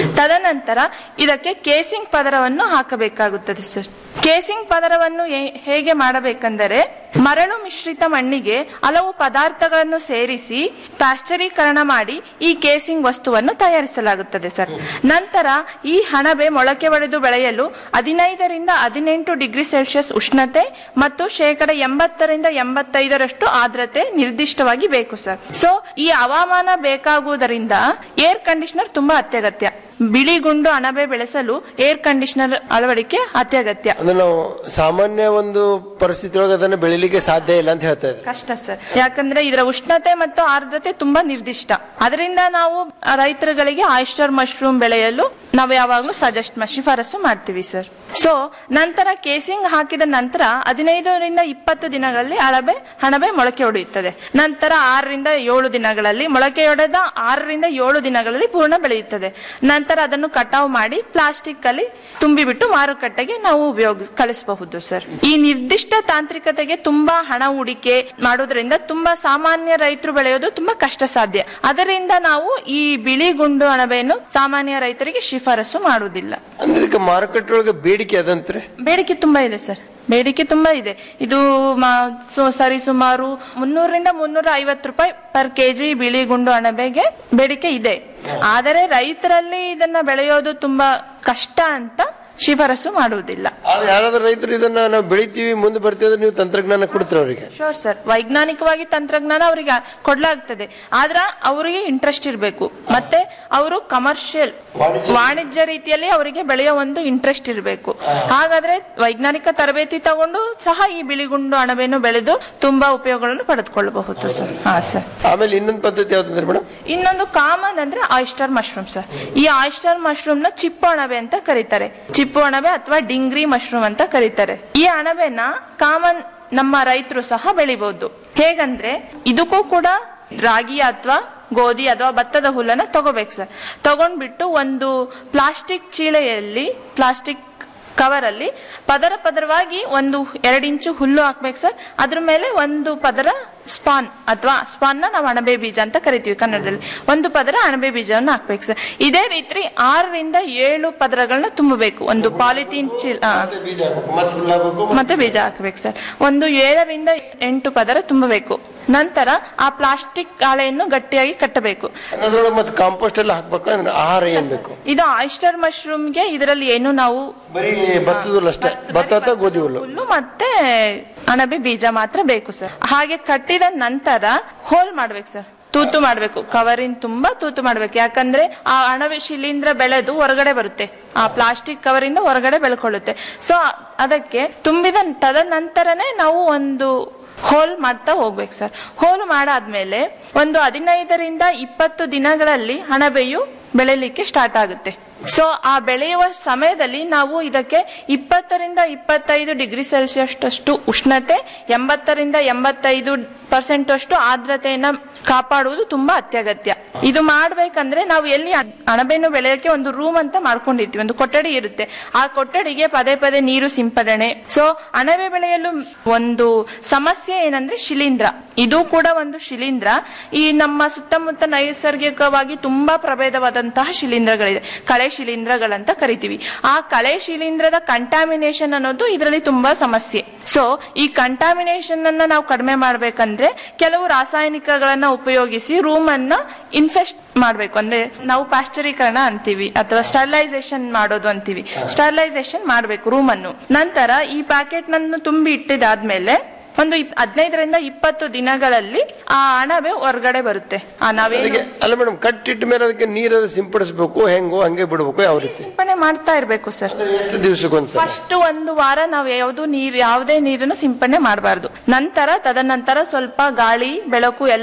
ತದನಂತರ ಇದಕ್ಕೆ ಕೇಸಿಂಗ್ ಪದರವನ್ನು ಹಾಕಬೇಕಾಗುತ್ತದೆ ಸರ್ ಕೇಸಿಂಗ್ ಪದರವನ್ನು ಹೇ- ಹೇಗೆ ಮಾಡಬೇಕೆಂದರೆ ಮರಳು ಮಿಶ್ರಿತ ಮಣ್ಣಿಗೆ ಹಲವು ಪದಾರ್ಥಗಳನ್ನು ಸೇರಿಸಿ ಪ್ಲಾಸ್ಟರೀಕರಣ ಮಾಡಿ ಈ ಕೇಸಿಂಗ್ ವಸ್ತುವನ್ನು ತಯಾರಿಸಲಾಗುತ್ತದೆ ಸರ್ ನಂತರ ಈ ಹಣಬೆ ಮೊಳಕೆ ಒಡೆದು ಬೆಳೆಯಲು ಹದಿನೈದರಿಂದ ಹದಿನೆಂಟು ಡಿಗ್ರಿ ಸೆಲ್ಸಿಯಸ್ ಉಷ್ಣತೆ ಮತ್ತು ಶೇಕಡ ಎಂಬತ್ತರಿಂದ ಎಂಬತ್ತೈದರಷ್ಟು ಆರ್ದ್ರತೆ ನಿರ್ದಿಷ್ಟವಾಗಿ ಬೇಕು ಸರ್ ಸೊ ಈ ಹವಾಮಾನ ಬೇಕಾಗುವುದರಿಂದ ಏರ್ ಕಂಡೀಷನರ್ ತುಂಬಾ ಅತ್ಯಗತ್ಯ ಬಿಳಿ ಗುಂಡು ಅಣಬೆ ಬೆಳೆಸಲು ಏರ್ ಕಂಡೀಷನರ್ ಅಳವಡಿಕೆ ಅತ್ಯಗತ್ಯ ಅಂದ್ರೆ ನಾವು ಸಾಮಾನ್ಯ ಒಂದು ಪರಿಸ್ಥಿತಿ ಒಳಗೆ ಅದನ್ನ ಬೆಳಿಲಿಕ್ಕೆ ಸಾಧ್ಯ ಇಲ್ಲ ಅಂತ ಹೇಳ್ತಾ ಇದ್ದಾರೆ ಕಷ್ಟ ಸರ್ ಯಾಕಂದ್ರೆ ಇದರ ಉಷ್ಣತೆ ಮತ್ತು ಆರ್ದ್ರತೆ ತುಂಬಾ ನಿರ್ದಿಷ್ಟ ಅದರಿಂದ ನಾವು ರೈತರುಗಳಿಗೆ ಆಯಿಸ್ಟರ್ ಮಶ್ರೂಮ್ ಬೆಳೆಯಲು ನಾವು ಯಾವಾಗಲೂ ಸಜೆಸ್ಟ್ ಶಿಫಾರಸು ಮಾಡ್ತೀವಿ ಸರ್ ಸೊ ನಂತರ ಕೇಸಿಂಗ್ ಹಾಕಿದ ನಂತರ ಹದಿನೈದರಿಂದ ಇಪ್ಪತ್ತು ದಿನಗಳಲ್ಲಿ ಅಳಬೆ ಹಣಬೆ ಮೊಳಕೆ ಹೊಡೆಯುತ್ತದೆ ನಂತರ ಆರರಿಂದ ಏಳು ದಿನಗಳಲ್ಲಿ ಮೊಳಕೆಯೊಡೆದ ಆರರಿಂದ ಏಳು ದಿನಗಳಲ್ಲಿ ಪೂರ್ಣ ಬೆಳೆಯುತ್ತದೆ ನಂತರ ಅದನ್ನು ಕಟಾವು ಮಾಡಿ ಪ್ಲಾಸ್ಟಿಕ್ ಅಲ್ಲಿ ತುಂಬಿಬಿಟ್ಟು ಮಾರುಕಟ್ಟೆಗೆ ನಾವು ಉಪಯೋಗ ಕಳಿಸಬಹುದು ಸರ್ ಈ ನಿರ್ದಿಷ್ಟ ತಾಂತ್ರಿಕತೆಗೆ ತುಂಬಾ ಹಣ ಹೂಡಿಕೆ ಮಾಡೋದ್ರಿಂದ ತುಂಬಾ ಸಾಮಾನ್ಯ ರೈತರು ಬೆಳೆಯೋದು ತುಂಬಾ ಕಷ್ಟ ಸಾಧ್ಯ ಅದರಿಂದ ನಾವು ಈ ಬಿಳಿ ಗುಂಡು ಅಣಬೆಯನ್ನು ಸಾಮಾನ್ಯ ರೈತರಿಗೆ ಶಿಫಾರಸು ಮಾಡುವುದಿಲ್ಲ ಅಂದ್ರೆ ಇದಕ್ಕೆ ಮಾರುಕಟ್ಟೆ ಒಳಗೆ ಬೇಡಿಕೆ ಅದಂತ್ರೆ ಬೇಡಿಕೆ ತುಂಬಾ ಇದೆ ಸರ್ ಬೇಡಿಕೆ ತುಂಬಾ ಇದೆ ಇದು ಮ- ಸು- ಸರಿ ಸುಮಾರು ಮುನ್ನೂರರಿಂದ ಮುನ್ನೂರ ಐವತ್ತು ರೂಪಾಯಿ ಪರ್ ಕೆಜಿ ಬಿಳಿ ಗುಂಡು ಅಣಬೆಗೆ ಬೇಡಿಕೆ ಇದೆ ಆದರೆ ರೈತರಲ್ಲಿ ಇದನ್ನ ಬೆಳೆಯೋದು ತುಂಬಾ ಕಷ್ಟ ಅಂತ ಶಿಫಾರಸು ಮಾಡುವುದಿಲ್ಲ ಆದ್ರೆ ಯಾರಾದ್ರೂ ರೈತರು ಇದನ್ನ ನಾವು ಬೆಳಿತೀವಿ ಮುಂದೆ ಬರ್ತೀವಿ ಅಂದ್ರೆ ನೀವು ತಂತ್ರಜ್ಞಾನ ಕೊಡ್ತೀರ ಅವರಿಗೆ ಶೋರ್ ಸರ್ ವೈಜ್ಞಾನಿಕವಾಗಿ ತಂತ್ರಜ್ಞಾನ ಅವರಿಗೆ ಕೊಡ್ಲಾಗ್ತದೆ ಆದ್ರ ಅವರಿಗೆ ಇಂಟ್ರೆಸ್ಟ್ ಇರಬೇಕು ಮತ್ತೆ ಅವರು ಕಮರ್ಷಿಯಲ್ ವಾಣಿಜ್ಯ ರೀತಿಯಲ್ಲಿ ಅವರಿಗೆ ಬೆಳೆಯೋ ಒಂದು ಇಂಟ್ರೆಸ್ಟ್ ಇರಬೇಕು ಹಾಗಾದ್ರೆ ವೈಜ್ಞಾನಿಕ ತರಬೇತಿ ತಗೊಂಡು ಸಹ ಈ ಬಿಳಿಗುಂಡು ಅಣಬೆಯನ್ನು ಬೆಳೆದು ತುಂಬಾ ಉಪಯೋಗಗಳನ್ನು ಪಡೆದುಕೊಳ್ಳಬಹುದು ಸರ್ ಹಾ ಸರ್ ಆಮೇಲೆ ಇನ್ನೊಂದು ಪದ್ಧತಿ ಯಾವ್ದಂದ್ರೆ ಮೇಡಮ್ ಇನ್ನೊಂದು ಕಾಮನ್ ಅಂದ್ರೆ ಆಯಿಸ್ಟರ್ ಮಶ್ರೂಮ್ ಸರ್ ಈ ಆಯಿಸ್ಟರ್ ಮಶ್ರೂಮ್ ನ ಚಿಪ್ಪು ಅಣಬೆ ಅಂತ ಕರೀತಾರೆ ಚಿಪ್ಪು ಅಣಬೆ ಅಥವಾ ಡಿಂಗ್ರಿ ಮಶ್ರೂಮ್ ಅಂತ ಕರೀತಾರೆ ಈ ಅಣಬೆನ ಕಾಮನ್ ನಮ್ಮ ರೈತರು ಸಹ ಬೆಳಿಬಹುದು ಹೇಗಂದ್ರೆ ಇದಕ್ಕೂ ಕೂಡ ರಾಗಿ ಅಥವಾ ಗೋಧಿ ಅಥವಾ ಭತ್ತದ ಹುಲ್ಲನ್ನ ತಗೋಬೇಕು ಸರ್ ತಗೊಂಡ್ಬಿಟ್ಟು ಒಂದು ಪ್ಲಾಸ್ಟಿಕ್ ಚೀಳೆಯಲ್ಲಿ ಪ್ಲಾಸ್ಟಿಕ್ ಕವರ್ ಅಲ್ಲಿ ಪದರ ಪದರವಾಗಿ ಒಂದು ಎರಡು ಇಂಚು ಹುಲ್ಲು ಹಾಕ್ಬೇಕು ಸರ್ ಅದ್ರ ಮೇಲೆ ಒಂದು ಪದರ ಸ್ಪಾನ್ ಅಥವಾ ಸ್ಪಾನ್ ನ ನಾವು ಅಣಬೆ ಬೀಜ ಅಂತ ಕರಿತೀವಿ ಕನ್ನಡದಲ್ಲಿ ಒಂದು ಪದರ ಅಣಬೆ ಬೀಜವನ್ನು ಹಾಕ್ಬೇಕು ಸರ್ ಇದೇ ರೀತಿ ಆರರಿಂದ ಏಳು ಪದರಗಳನ್ನ ತುಂಬಬೇಕು ಒಂದು ಪಾಲಿಥೀನ್ ಚೀಲ ಆ, ಬೀಜ ಹಾಕ್ಬೇಕು ಮತ್ತೆ ಹುಲ್ಲು ಹಾಕ್ಬೇಕು ಮತ್ತೆ ಬೀಜ ಹಾಕ್ಬೇಕು ಸರ್ ಒಂದು ಏಳರಿಂದ ಎಂಟು ಪದರ ತುಂಬಬೇಕು ನಂತರ ಆ ಪ್ಲಾಸ್ಟಿಕ್ ಹಾಳೆಯನ್ನು ಗಟ್ಟಿಯಾಗಿ ಕಟ್ಟಬೇಕು ಅದ್ರೊಳಗೆ ಮತ್ತೆ ಕಾಂಪೋಸ್ಟ್ ಎಲ್ಲ ಹಾಕ್ಬೇಕು ಅಂದ್ರೆ ಆಹಾರ ಏನ್ ಬೇಕು ಇದು ಆಯಿಸ್ಟರ್ ಮಶ್ರೂಮ್ಗೆ ಇದರಲ್ಲಿ ಏನು ನಾವು ಬರೀ ಭತ್ತದ ಹುಲ್ಲು ಅಷ್ಟೇ ಭತ್ತ ಅಥವಾ ಗೋಧಿ ಹುಲ್ಲು ಹುಲ್ಲು ಮತ್ತೆ ಅಣಬೆ ಬೀಜ ಮಾತ್ರ ಬೇಕು ಸರ್ ಹಾಗೆ ಕಟ್ಟಿದ ನಂತರ ಹೋಲ್ ಮಾಡ್ಬೇಕು ಸರ್ ತೂತು ಮಾಡ್ಬೇಕು ಕವರಿನ್ ತುಂಬಾ ತೂತು ಮಾಡ್ಬೇಕು ಯಾಕಂದ್ರೆ ಆ ಅಣಬೆ ಶಿಲೀಂಧ್ರ ಬೆಳೆದು ಹೊರಗಡೆ ಬರುತ್ತೆ ಆ ಪ್ಲಾಸ್ಟಿಕ್ ಕವರಿಂದ ಹೊರಗಡೆ ಬೆಳ್ಕೊಳ್ಳುತ್ತೆ ಸೊ ಅದಕ್ಕೆ ತುಂಬಿದ ತದನಂತರನೇ ನಾವು ಒಂದು ಹೋಲ್ ಮಾಡ್ತಾ ಹೋಗ್ಬೇಕು ಸರ್ ಹೋಲ್ ಮಾಡಾದ್ಮೇಲೆ ಒಂದು ಹದಿನೈದರಿಂದ ಇಪ್ಪತ್ತು ದಿನಗಳಲ್ಲಿ ಅಣಬೆಯು ಬೆಳೆಯಲಿಕ್ಕೆ ಸ್ಟಾರ್ಟ್ ಆಗುತ್ತೆ ಸೊ ಆ ಬೆಳೆಯುವ ಸಮಯದಲ್ಲಿ ನಾವು ಇದಕ್ಕೆ ಇಪ್ಪತ್ತರಿಂದ ಇಪ್ಪತ್ತೈದು ಡಿಗ್ರಿ ಸೆಲ್ಸಿಯಸ್ ಅಷ್ಟು ಉಷ್ಣತೆ ಎಂಬತ್ತರಿಂದ ಎಂಬತ್ತೈದು ಪರ್ಸೆಂಟ್ ಅಷ್ಟು ಆರ್ದ್ರತೆಯನ್ನ ಕಾಪಾಡುವುದು ತುಂಬಾ ಅತ್ಯಗತ್ಯ ಇದು ಮಾಡ್ಬೇಕಂದ್ರೆ ನಾವು ಎಲ್ಲಿ ಅ- ಅಣಬೆಯನ್ನು ಬೆಳೆಯಕ್ಕೆ ಒಂದು ರೂಮ್ ಅಂತ ಮಾಡ್ಕೊಂಡಿರ್ತೀವಿ ಒಂದು ಕೊಠಡಿ ಇರುತ್ತೆ ಆ ಕೊಠಡಿಗೆ ಪದೇ ಪದೇ ನೀರು ಸಿಂಪಡಣೆ ಸೊ ಅಣಬೆ ಬೆಳೆಯಲು ಒಂದು ಸಮಸ್ಯೆ ಏನಂದ್ರೆ ಶಿಲೀಂಧ್ರ ಇದು ಕೂಡ ಒಂದು ಶಿಲೀಂಧ್ರ ಈ ನಮ್ಮ ಸುತ್ತಮುತ್ತ ನೈಸರ್ಗಿಕವಾಗಿ ತುಂಬಾ ಪ್ರಭೇದವಾದಂತಹ ಶಿಲೀಂಧ್ರಗಳಿದೆ ಕಳೆ ಶಿಲೀಂಧ್ರಗಳಂತ ಕರಿತೀವಿ ಆ ಕಳೆ ಶಿಲೀಂಧ್ರದ ಕಂಟಾಮಿನೇಷನ್ ಅನ್ನೋದು ಇದರಲ್ಲಿ ತುಂಬಾ ಸಮಸ್ಯೆ ಸೊ ಈ ಕಂಟಾಮಿನೇಷನ್ ಅನ್ನ ನಾವು ಕಡಿಮೆ ಮಾಡ್ಬೇಕಂದ್ರೆ ಕೆಲವು ರಾಸಾಯನಿಕಗಳನ್ನ ಉಪಯೋಗಿಸಿ ರೂಮ್ ಅನ್ನ ಇನ್ಫೆಸ್ಟ್ ಮಾಡ್ಬೇಕು ಅಂದ್ರೆ ನಾವು ಪಾಶ್ಚರೀಕರಣ ಅಂತೀವಿ ಅಥವಾ ಸ್ಟರ್ಲೈಸೇಷನ್ ಮಾಡೋದು ಅಂತೀವಿ ಸ್ಟರ್ಲೈಸೇಷನ್ ಮಾಡ್ಬೇಕು ರೂಮ್ ಅನ್ನು ನಂತರ ಈ ಪ್ಯಾಕೆಟ್ ನನ್ನು ತುಂಬಿ ಇಟ್ಟಿದಾದ್ಮೇಲೆ ಒಂದು ಇಪ್- ಹದಿನೈದರಿಂದ ಇಪ್ಪತ್ತು ದಿನಗಳಲ್ಲಿ ಆ ಅಣಬೆ ಹೊರಗಡೆ ಬರುತ್ತೆ ಆ ನಾವೇ ಅದಕ್ಕೆ ಅಲ್ಲ ಮೇಡಮ್ ಕಟ್ಟಿಟ್ಟ ಮೇಲೆ ಅದಕ್ಕೆ ನೀರು ಅದು ಸಿಂಪಡಿಸ್ಬೇಕು ಹೆಂಗೋ ಹಂಗೆ ಬಿಡ್ಬೇಕು ಯಾವ ರೀತಿ ಸಿಂಪಡಣೆ ಮಾಡ್ತಾ ಇರ್ಬೇಕು ಸರ್ ಎಷ್ಟು ದಿವ್ಸಕ್ಕೊಂದ್ಸಲ ಫಸ್ಟ್ ಒಂದು ವಾರ ನಾವು ಯಾವುದು ನೀರ್ ಯಾವುದೇ ನೀರನ್ನು ಸಿಂಪಡಣೆ ಮಾಡಬಾರ್ದು ನಂತರ ತದನಂತರ ಸ್ವಲ್ಪ ಗಾಳಿ ಬೆಳಕು ಎಲ್ಲ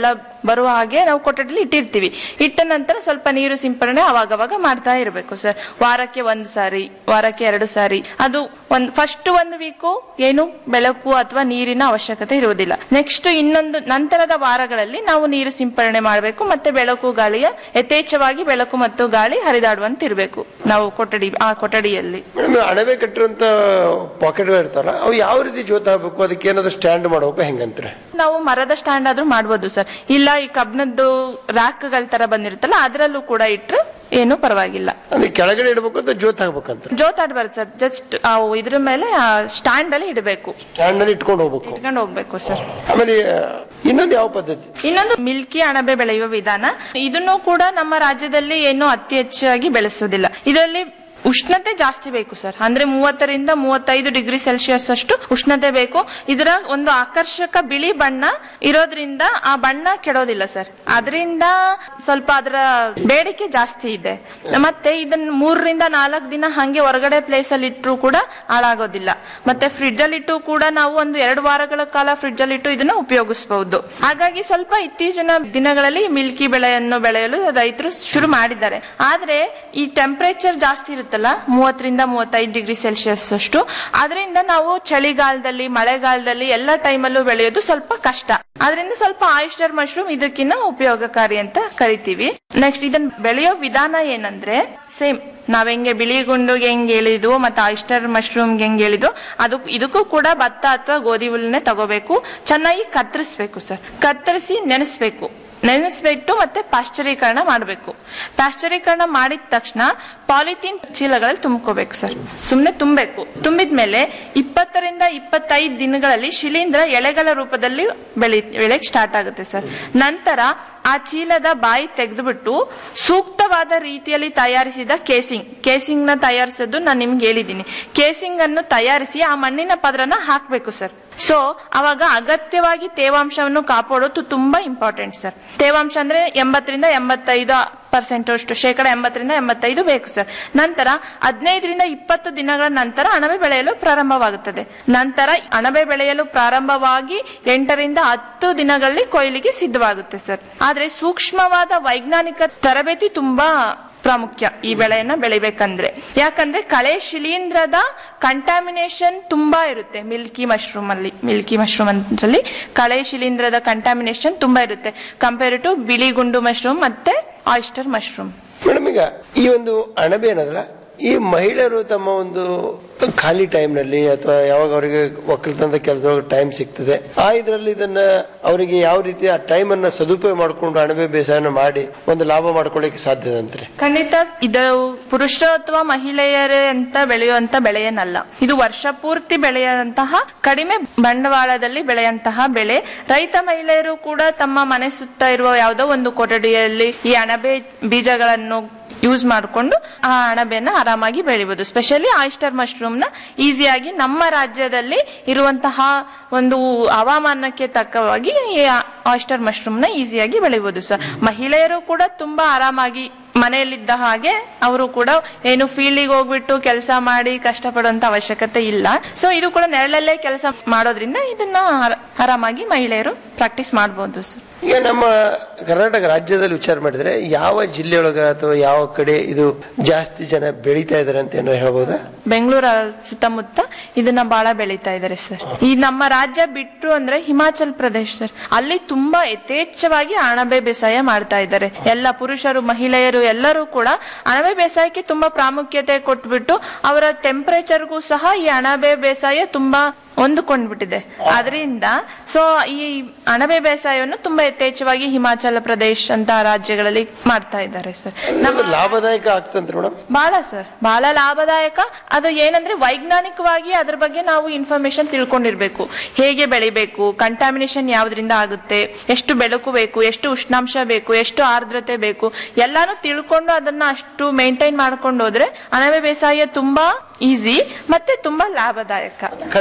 ಬರುವ ಹಾಗೆ ನಾವು ಕೊಠಡಿಲಿ ಇಟ್ಟಿರ್ತೀವಿ ಇಟ್ಟ ನಂತರ ಸ್ವಲ್ಪ ನೀರು ಸಿಂಪರಣೆ ಅವಾಗವಾಗ ಮಾಡ್ತಾ ಇರಬೇಕು ಸರ್ ವಾರಕ್ಕೆ ಒಂದು ಸಾರಿ ವಾರಕ್ಕೆ ಎರಡು ಸಾರಿ ಅದು ಒಂದ್ ಫಸ್ಟ್ ಒಂದು ವೀಕು ಏನು ಬೆಳಕು ಅಥವಾ ನೀರಿನ ಅವಶ್ಯಕತೆ ಇರುವುದಿಲ್ಲ ನೆಕ್ಸ್ಟ್ ಇನ್ನೊಂದು ನಂತರದ ವಾರಗಳಲ್ಲಿ ನಾವು ನೀರು ಸಿಂಪರಣೆ ಮಾಡಬೇಕು ಮತ್ತೆ ಬೆಳಕು ಗಾಳಿಯ ಯಥೇಚ್ಛವಾಗಿ ಬೆಳಕು ಮತ್ತು ಗಾಳಿ ಹರಿದಾಡುವಂತಿರ್ಬೇಕು ನಾವು ಕೊಠಡಿ ಆ ಕೊಠಡಿಯಲ್ಲಿ ಮೇಡಮ್ ಅಣಬೆ ಕಟ್ಟಿರುವಂತ ಪಾಕೆಟ್ಗಳು ಇರ್ತಾರ ಅವು ಯಾವ ರೀತಿ ಜೋತ್ ಹಾಕ್ಬೇಕು ಅದಕ್ಕೆ ಏನಾದ್ರು ಸ್ಟ್ಯಾಂಡ್ ಮಾಡ್ಬೇಕು ಹೆಂಗಂತ್ರೆ ನಾವು ಮರದ ಸ್ಟ್ಯಾಂಡ್ ಆದ್ರೂ ಮಾಡ್ಬೋದು ಸರ್ ಇಲ್ಲ ಈ ಕಬ್ಬಿಣದ್ದು ರ್ಯಾಕ್ಗಳ ತರ ಬಂದಿರುತ್ತಲ್ಲ ಅದರಲ್ಲೂ ಕೂಡ ಇಟ್ರು ಏನು ಪರವಾಗಿಲ್ಲ ಅಂದ್ರೆ ಕೆಳಗಡೆ ಇಡ್ಬೇಕು ಅಂತ ಜೋತ್ ಹಾಕ್ಬೇಕಂತ ಜೋತಾಡ್ಬಾರ್ದು ಸರ್ ಜಸ್ಟ್ ಇದ್ರ ಮೇಲೆ ಸ್ಟ್ಯಾಂಡ್ ಅಲ್ಲಿ ಇಡಬೇಕು ಸ್ಟ್ಯಾಂಡ್ ನಲ್ಲಿ ಇಟ್ಕೊಂಡು ಹೋಗ್ಬೇಕು ಇಟ್ಕೊಂಡು ಹೋಗ್ಬೇಕು ಸರ್ ಆಮೇಲೆ ಆ, ಇನ್ನೊಂದು ಯಾವ ಪದ್ಧತಿ ಇನ್ನೊಂದು ಮಿಲ್ಕಿ ಅಣಬೆ ಬೆಳೆಯುವ ವಿಧಾನ ಇದನ್ನು ಕೂಡ ನಮ್ಮ ರಾಜ್ಯದಲ್ಲಿ ಏನು ಅತಿ ಹೆಚ್ಚಾಗಿ ಬೆಳೆಸುವುದಿಲ್ಲ ಇದರಲ್ಲಿ ಉಷ್ಣತೆ ಜಾಸ್ತಿ ಬೇಕು ಸರ್ ಅಂದ್ರೆ ಮೂವತ್ತರಿಂದ ಮೂವತ್ತೈದು ಡಿಗ್ರಿ ಸೆಲ್ಸಿಯಸ್ ಅಷ್ಟು ಉಷ್ಣತೆ ಬೇಕು ಇದರ ಒಂದು ಆಕರ್ಷಕ ಬಿಳಿ ಬಣ್ಣ ಇರೋದ್ರಿಂದ ಆ ಬಣ್ಣ ಕೆಡೋದಿಲ್ಲ ಸರ್ ಅದರಿಂದ ಸ್ವಲ್ಪ ಅದರ ಬೇಡಿಕೆ ಜಾಸ್ತಿ ಇದೆ ಮತ್ತೆ ಇದನ್ನ ಮೂರರಿಂದ ನಾಲ್ಕು ದಿನ ಹಂಗೆ ಹೊರಗಡೆ ಪ್ಲೇಸ್ ಅಲ್ಲಿ ಇಟ್ಟರು ಕೂಡ ಹಾಳಾಗೋದಿಲ್ಲ ಮತ್ತೆ ಫ್ರಿಡ್ಜ್ ಅಲ್ಲಿ ಇಟ್ಟು ಕೂಡ ನಾವು ಒಂದು ಎರಡು ವಾರಗಳ ಕಾಲ ಫ್ರಿಡ್ಜ್ ಅಲ್ಲಿ ಇಟ್ಟು ಇದನ್ನ ಉಪಯೋಗಿಸಬಹುದು ಹಾಗಾಗಿ ಸ್ವಲ್ಪ ಇತ್ತೀಚಿನ ದಿನಗಳಲ್ಲಿ ಮಿಲ್ಕಿ ಬೆಳೆಯನ್ನು ಬೆಳೆಯಲು ರೈತರು ಶುರು ಮಾಡಿದ್ದಾರೆ ಆದ್ರೆ ಈ ಟೆಂಪರೇಚರ್ ಜಾಸ್ತಿ ಇರುತ್ತಲ್ಲ ಮೂವತ್ತರಿಂದ ಮೂವತ್ತೈದು ಡಿಗ್ರಿ ಸೆಲ್ಸಿಯಸ್ ಅಷ್ಟು ಅದರಿಂದ ನಾವು ಚಳಿಗಾಲದಲ್ಲಿ ಮಳೆಗಾಲದಲ್ಲಿ ಎಲ್ಲ ಟೈಮಲ್ಲೂ ಬೆಳೆಯೋದು ಸ್ವಲ್ಪ ಕಷ್ಟ ಅದರಿಂದ ಸ್ವಲ್ಪ ಆಯಿಸ್ಟರ್ ಮಶ್ರೂಮ್ ಇದಕ್ಕಿಂತ ಉಪಯೋಗಕಾರಿ ಅಂತ ಕರಿತೀವಿ ನೆಕ್ಸ್ಟ್ ಇದನ್ನ ಬೆಳೆಯೋ ವಿಧಾನ ಏನಂದ್ರೆ ಸೇಮ್ ನಾವ್ ಹೆಂಗೆ ಬಿಳಿ ಗುಂಡುಗೆ ಹೆಂಗ್ ಹೇಳಿದ್ವು ಮತ್ತೆ ಆಯಿಸ್ಟರ್ ಮಶ್ರೂಮ್ಗೆ ಹೆಂಗ್ ಹೇಳಿದ್ವು ಅದು ಇದಕ್ಕೂ ಕೂಡ ಭತ್ತ ಅಥವಾ ಗೋಧಿ ಹುಲ್ಲನ್ನೇ ತಗೋಬೇಕು ಚೆನ್ನಾಗಿ ಕತ್ತರಿಸ್ಬೇಕು ಸರ್ ಕತ್ತರಿಸಿ ನೆನೆಸ್ಬೇಕು ನೆನೆಸ್ಬಿಟ್ಟು ಮತ್ತೆ ಪಾಶ್ಚರೀಕರಣ ಮಾಡಬೇಕು ಪಾಶ್ಚರೀಕರಣ ಮಾಡಿದ ತಕ್ಷಣ ಪಾಲಿಥೀನ್ ಚೀಲಗಳಲ್ಲಿ ತುಂಬ್ಕೋಬೇಕು ಸರ್ ಸುಮ್ನೆ ತುಂಬಬೇಕು ತುಂಬಿದ್ಮೇಲೆ ಇಪ್ಪತ್ತರಿಂದ ಇಪ್ಪತ್ತೈದು ದಿನಗಳಲ್ಲಿ ಶಿಲೀಂಧ್ರ ಎಳೆಗಳ ರೂಪದಲ್ಲಿ ಬೆಳಿ ಬೆಳೆಕ್ ಸ್ಟಾರ್ಟ್ ಆಗುತ್ತೆ ಸರ್ ನಂತರ ಆ ಚೀಲದ ಬಾಯಿ ತೆಗೆದುಬಿಟ್ಟು ಸೂಕ್ತವಾದ ರೀತಿಯಲ್ಲಿ ತಯಾರಿಸಿದ ಕೇಸಿಂಗ್ ಕೇಸಿಂಗ್ ನ ತಯಾರಿಸೋದು ನಾನು ನಿಮ್ಗೆ ಹೇಳಿದ್ದೀನಿ ಕೇಸಿಂಗ್ ಅನ್ನು ತಯಾರಿಸಿ ಆ ಮಣ್ಣಿನ ಪದರನ ಹಾಕ್ಬೇಕು ಸರ್ ಸೊ ಅವಾಗ ಅಗತ್ಯವಾಗಿ ತೇವಾಂಶವನ್ನು ಕಾಪಾಡೋದು ತುಂಬಾ ಇಂಪಾರ್ಟೆಂಟ್ ಸರ್ ತೇವಾಂಶ ಅಂದ್ರೆ ಎಂಬತ್ತರಿಂದ ಎಂಬತ್ತೈದು ಪರ್ಸೆಂಟ್ ಅಷ್ಟು ಶೇಕಡ ಎಂಬತ್ತರಿಂದ ಎಂಬತ್ತೈದು ಬೇಕು ಸರ್ ನಂತರ ಹದಿನೈದರಿಂದ ಇಪ್ಪತ್ತು ದಿನಗಳ ನಂತರ ಅಣಬೆ ಬೆಳೆಯಲು ಪ್ರಾರಂಭವಾಗುತ್ತದೆ ನಂತರ ಅಣಬೆ ಬೆಳೆಯಲು ಪ್ರಾರಂಭವಾಗಿ ಎಂಟರಿಂದ ಹತ್ತು ದಿನಗಳಲ್ಲಿ ಕೊಯ್ಲಿಗೆ ಸಿದ್ಧವಾಗುತ್ತೆ ಸರ್ ಆದ್ರೆ ಸೂಕ್ಷ್ಮವಾದ ವೈಜ್ಞಾನಿಕ ತರಬೇತಿ ತುಂಬಾ ಪ್ರಾಮುಖ್ಯ ಈ ಬೆಳೆಯನ್ನ ಬೆಳಿಬೇಕಂದ್ರೆ ಯಾಕಂದ್ರೆ ಕಳೆ ಶಿಲೀಂಧ್ರದ ಕಂಟಾಮಿನೇಷನ್ ತುಂಬಾ ಇರುತ್ತೆ ಮಿಲ್ಕಿ ಮಶ್ರೂಮ್ ಅಲ್ಲಿ ಮಿಲ್ಕಿ ಮಶ್ರೂಮ್ ಅಂತಲ್ಲಿ ಕಳೆ ಶಿಲೀಂಧ್ರದ ಕಂಟಾಮಿನೇಷನ್ ತುಂಬಾ ಇರುತ್ತೆ ಕಂಪೇರ್ ಟು ಬಿಳಿ ಗುಂಡು ಮಶ್ರೂಮ್ ಮತ್ತೆ ಆಯಿಸ್ಟರ್ ಮಶ್ರೂಮ್ ಮೇಡಮ್ ಈಗ ಈ ಒಂದು ಅಣಬೆ ಏನದಲ್ಲ ಈ ಮಹಿಳೆಯರು ತಮ್ಮ ಒಂದು ಖಾಲಿ ಟೈಮ್ ನಲ್ಲಿ ಅಥವಾ ಯಾವಾಗ ಅವರಿಗೆ ಒಕ್ಕಲ್ತನದ ಕೆಲಸದೊಳಗೆ ಟೈಮ್ ಸಿಗ್ತದೆ ಆ ಇದರಲ್ಲಿ ಇದನ್ನ ಅವರಿಗೆ ಯಾವ ರೀತಿ ಆ ಟೈಮ್ ಅನ್ನ ಸದುಪಯೋಗ ಮಾಡಿಕೊಂಡು ಅಣಬೆ ಬೇಸಾಯನ ಮಾಡಿ ಒಂದು ಲಾಭ ಮಾಡ್ಕೊಳ್ಳಿಕ್ಕೆ ಸಾಧ್ಯ ಅಂತ್ರಿ ಖಂಡಿತ ಇದು ಪುರುಷರು ಅಥವಾ ಮಹಿಳೆಯರೇ ಅಂತ ಬೆಳೆಯುವಂತ ಬೆಳೆಯೇನಲ್ಲ ಇದು ವರ್ಷ ಪೂರ್ತಿ ಬೆಳೆಯುವಂತಹ ಕಡಿಮೆ ಬಂಡವಾಳದಲ್ಲಿ ಬೆಳೆಯುವಂತಹ ಬೆಳೆ ರೈತ ಮಹಿಳೆಯರು ಕೂಡ ತಮ್ಮ ಮನೆ ಸುತ್ತ ಇರುವ ಯಾವುದೋ ಒಂದು ಕೊಠಡಿಯಲ್ಲಿ ಈ ಅಣಬೆ ಬೀಜಗಳನ್ನು ಯೂಸ್ ಮಾಡಿಕೊಂಡು ಆ ಅಣಬೆನ ಆರಾಮಾಗಿ ಬೆಳಿಬಹುದು ಸ್ಪೆಷಲಿ ಆಯಿಸ್ಟರ್ ಮಶ್ರೂಮ್ ನ ಈಸಿಯಾಗಿ ನಮ್ಮ ರಾಜ್ಯದಲ್ಲಿ ಇರುವಂತಹ ಒಂದು ಹವಾಮಾನಕ್ಕೆ ತಕ್ಕವಾಗಿ ಈ ಆಯಿಸ್ಟರ್ ಮಶ್ರೂಮ್ ನ ಈಸಿಯಾಗಿ ಬೆಳಿಬಹುದು ಸರ್ ಮಹಿಳೆಯರು ಕೂಡ ತುಂಬಾ ಆರಾಮಾಗಿ ಮನೆಯಲ್ಲಿದ್ದ ಹಾಗೆ ಅವರು ಕೂಡ ಏನು ಫೀಲ್ಡಿಗೆ ಹೋಗ್ಬಿಟ್ಟು ಕೆಲಸ ಮಾಡಿ ಕಷ್ಟಪಡುವಂತ ಅವಶ್ಯಕತೆ ಇಲ್ಲ ಸೊ ಇದು ಕೂಡ ನೆರಳಲ್ಲೇ ಕೆಲಸ ಮಾಡೋದ್ರಿಂದ ಇದನ್ನ ಆರ- ಆರಾಮಾಗಿ ಮಹಿಳೆಯರು ಪ್ರಾಕ್ಟೀಸ್ ಮಾಡಬಹುದು ಸರ್ ಈಗ ನಮ್ಮ ಕರ್ನಾಟಕ ರಾಜ್ಯದಲ್ಲಿ ವಿಚಾರ ಮಾಡಿದ್ರೆ ಯಾವ ಜಿಲ್ಲೆಯೊಳಗ ಅಥವಾ ಯಾವ ಕಡೆ ಇದು ಜಾಸ್ತಿ ಜನ ಬೆಳೀತಾ ಇದಾರೆ ಅಂತ ಏನೋ ಹೇಳ್ಬೋದಾ ಬೆಂಗಳೂರ ಸುತ್ತಮುತ್ತ ಇದನ್ನ ಬಹಳ ಬೆಳೀತಾ ಇದಾರೆ ಸರ್ ಈ ನಮ್ಮ ರಾಜ್ಯ ಬಿಟ್ರು ಅಂದ್ರೆ ಹಿಮಾಚಲ್ ಪ್ರದೇಶ್ ಸರ್ ಅಲ್ಲಿ ತುಂಬಾ ಯಥೇಚ್ಛವಾಗಿ ಅಣಬೆ ಬೇಸಾಯ ಮಾಡ್ತಾ ಇದ್ದಾರೆ ಎಲ್ಲ ಪುರುಷರು ಮಹಿಳೆಯರು ಎಲ್ಲರೂ ಕೂಡ ಅಣಬೆ ಬೇಸಾಯಕ್ಕೆ ತುಂಬಾ ಪ್ರಾಮುಖ್ಯತೆ ಕೊಟ್ಬಿಟ್ಟು ಅವರ ಟೆಂಪರೇಚರ್ಗೂ ಸಹ ಈ ಅಣಬೆ ಬೇಸಾಯ ತುಂಬಾ ಹೊಂದಿಕೊಂಡ್ಬಿಟ್ಟಿದೆ ಅದರಿಂದ ಸೊ ಈ ಅಣಬೆ ಬೇಸಾಯವನ್ನು ತುಂಬಾ ಯಥೇಚ್ಛವಾಗಿ ಹಿಮಾಚಲ ಪ್ರದೇಶ್ ಅಂತ ರಾಜ್ಯಗಳಲ್ಲಿ ಮಾಡ್ತಾ ಇದ್ದಾರೆ ಸರ್ ನಮ್ಮ ಲಾಭದಾಯಕ ಆಗ್ತಂತ್ರಿ ಮೇಡಮ್ ಬಹಳ ಸರ್ ಬಹಳ ಲಾಭದಾಯಕ ಅದು ಏನಂದ್ರೆ ವೈಜ್ಞಾನಿಕವಾಗಿ ಅದ್ರ ಬಗ್ಗೆ ನಾವು ಇನ್ಫಾರ್ಮೇಶನ್ ತಿಳ್ಕೊಂಡಿರ್ಬೇಕು ಹೇಗೆ ಬೆಳಿಬೇಕು ಕಂಟಾಮಿನೇಷನ್ ಯಾವ್ದ್ರಿಂದ ಆಗುತ್ತೆ ಎಷ್ಟು ಬೆಳಕು ಬೇಕು ಎಷ್ಟು ಉಷ್ಣಾಂಶ ಬೇಕು ಎಷ್ಟು ಆರ್ದ್ರತೆ ಬೇಕು ಎಲ್ಲಾನು ತಿಳ್ಕೊಂಡು ಅದನ್ನ ಅಷ್ಟು ಮೇಂಟೈನ್ ಮಾಡ್ಕೊಂಡು ಹೋದ್ರೆ ಅಣಬೆ ಬೇಸಾಯ ತುಂಬಾ ಈಸಿ ಮತ್ತೆ ತುಂಬಾ ಲಾಭದಾಯಕ ಖರ್ಚು ಕಡಿಮೆ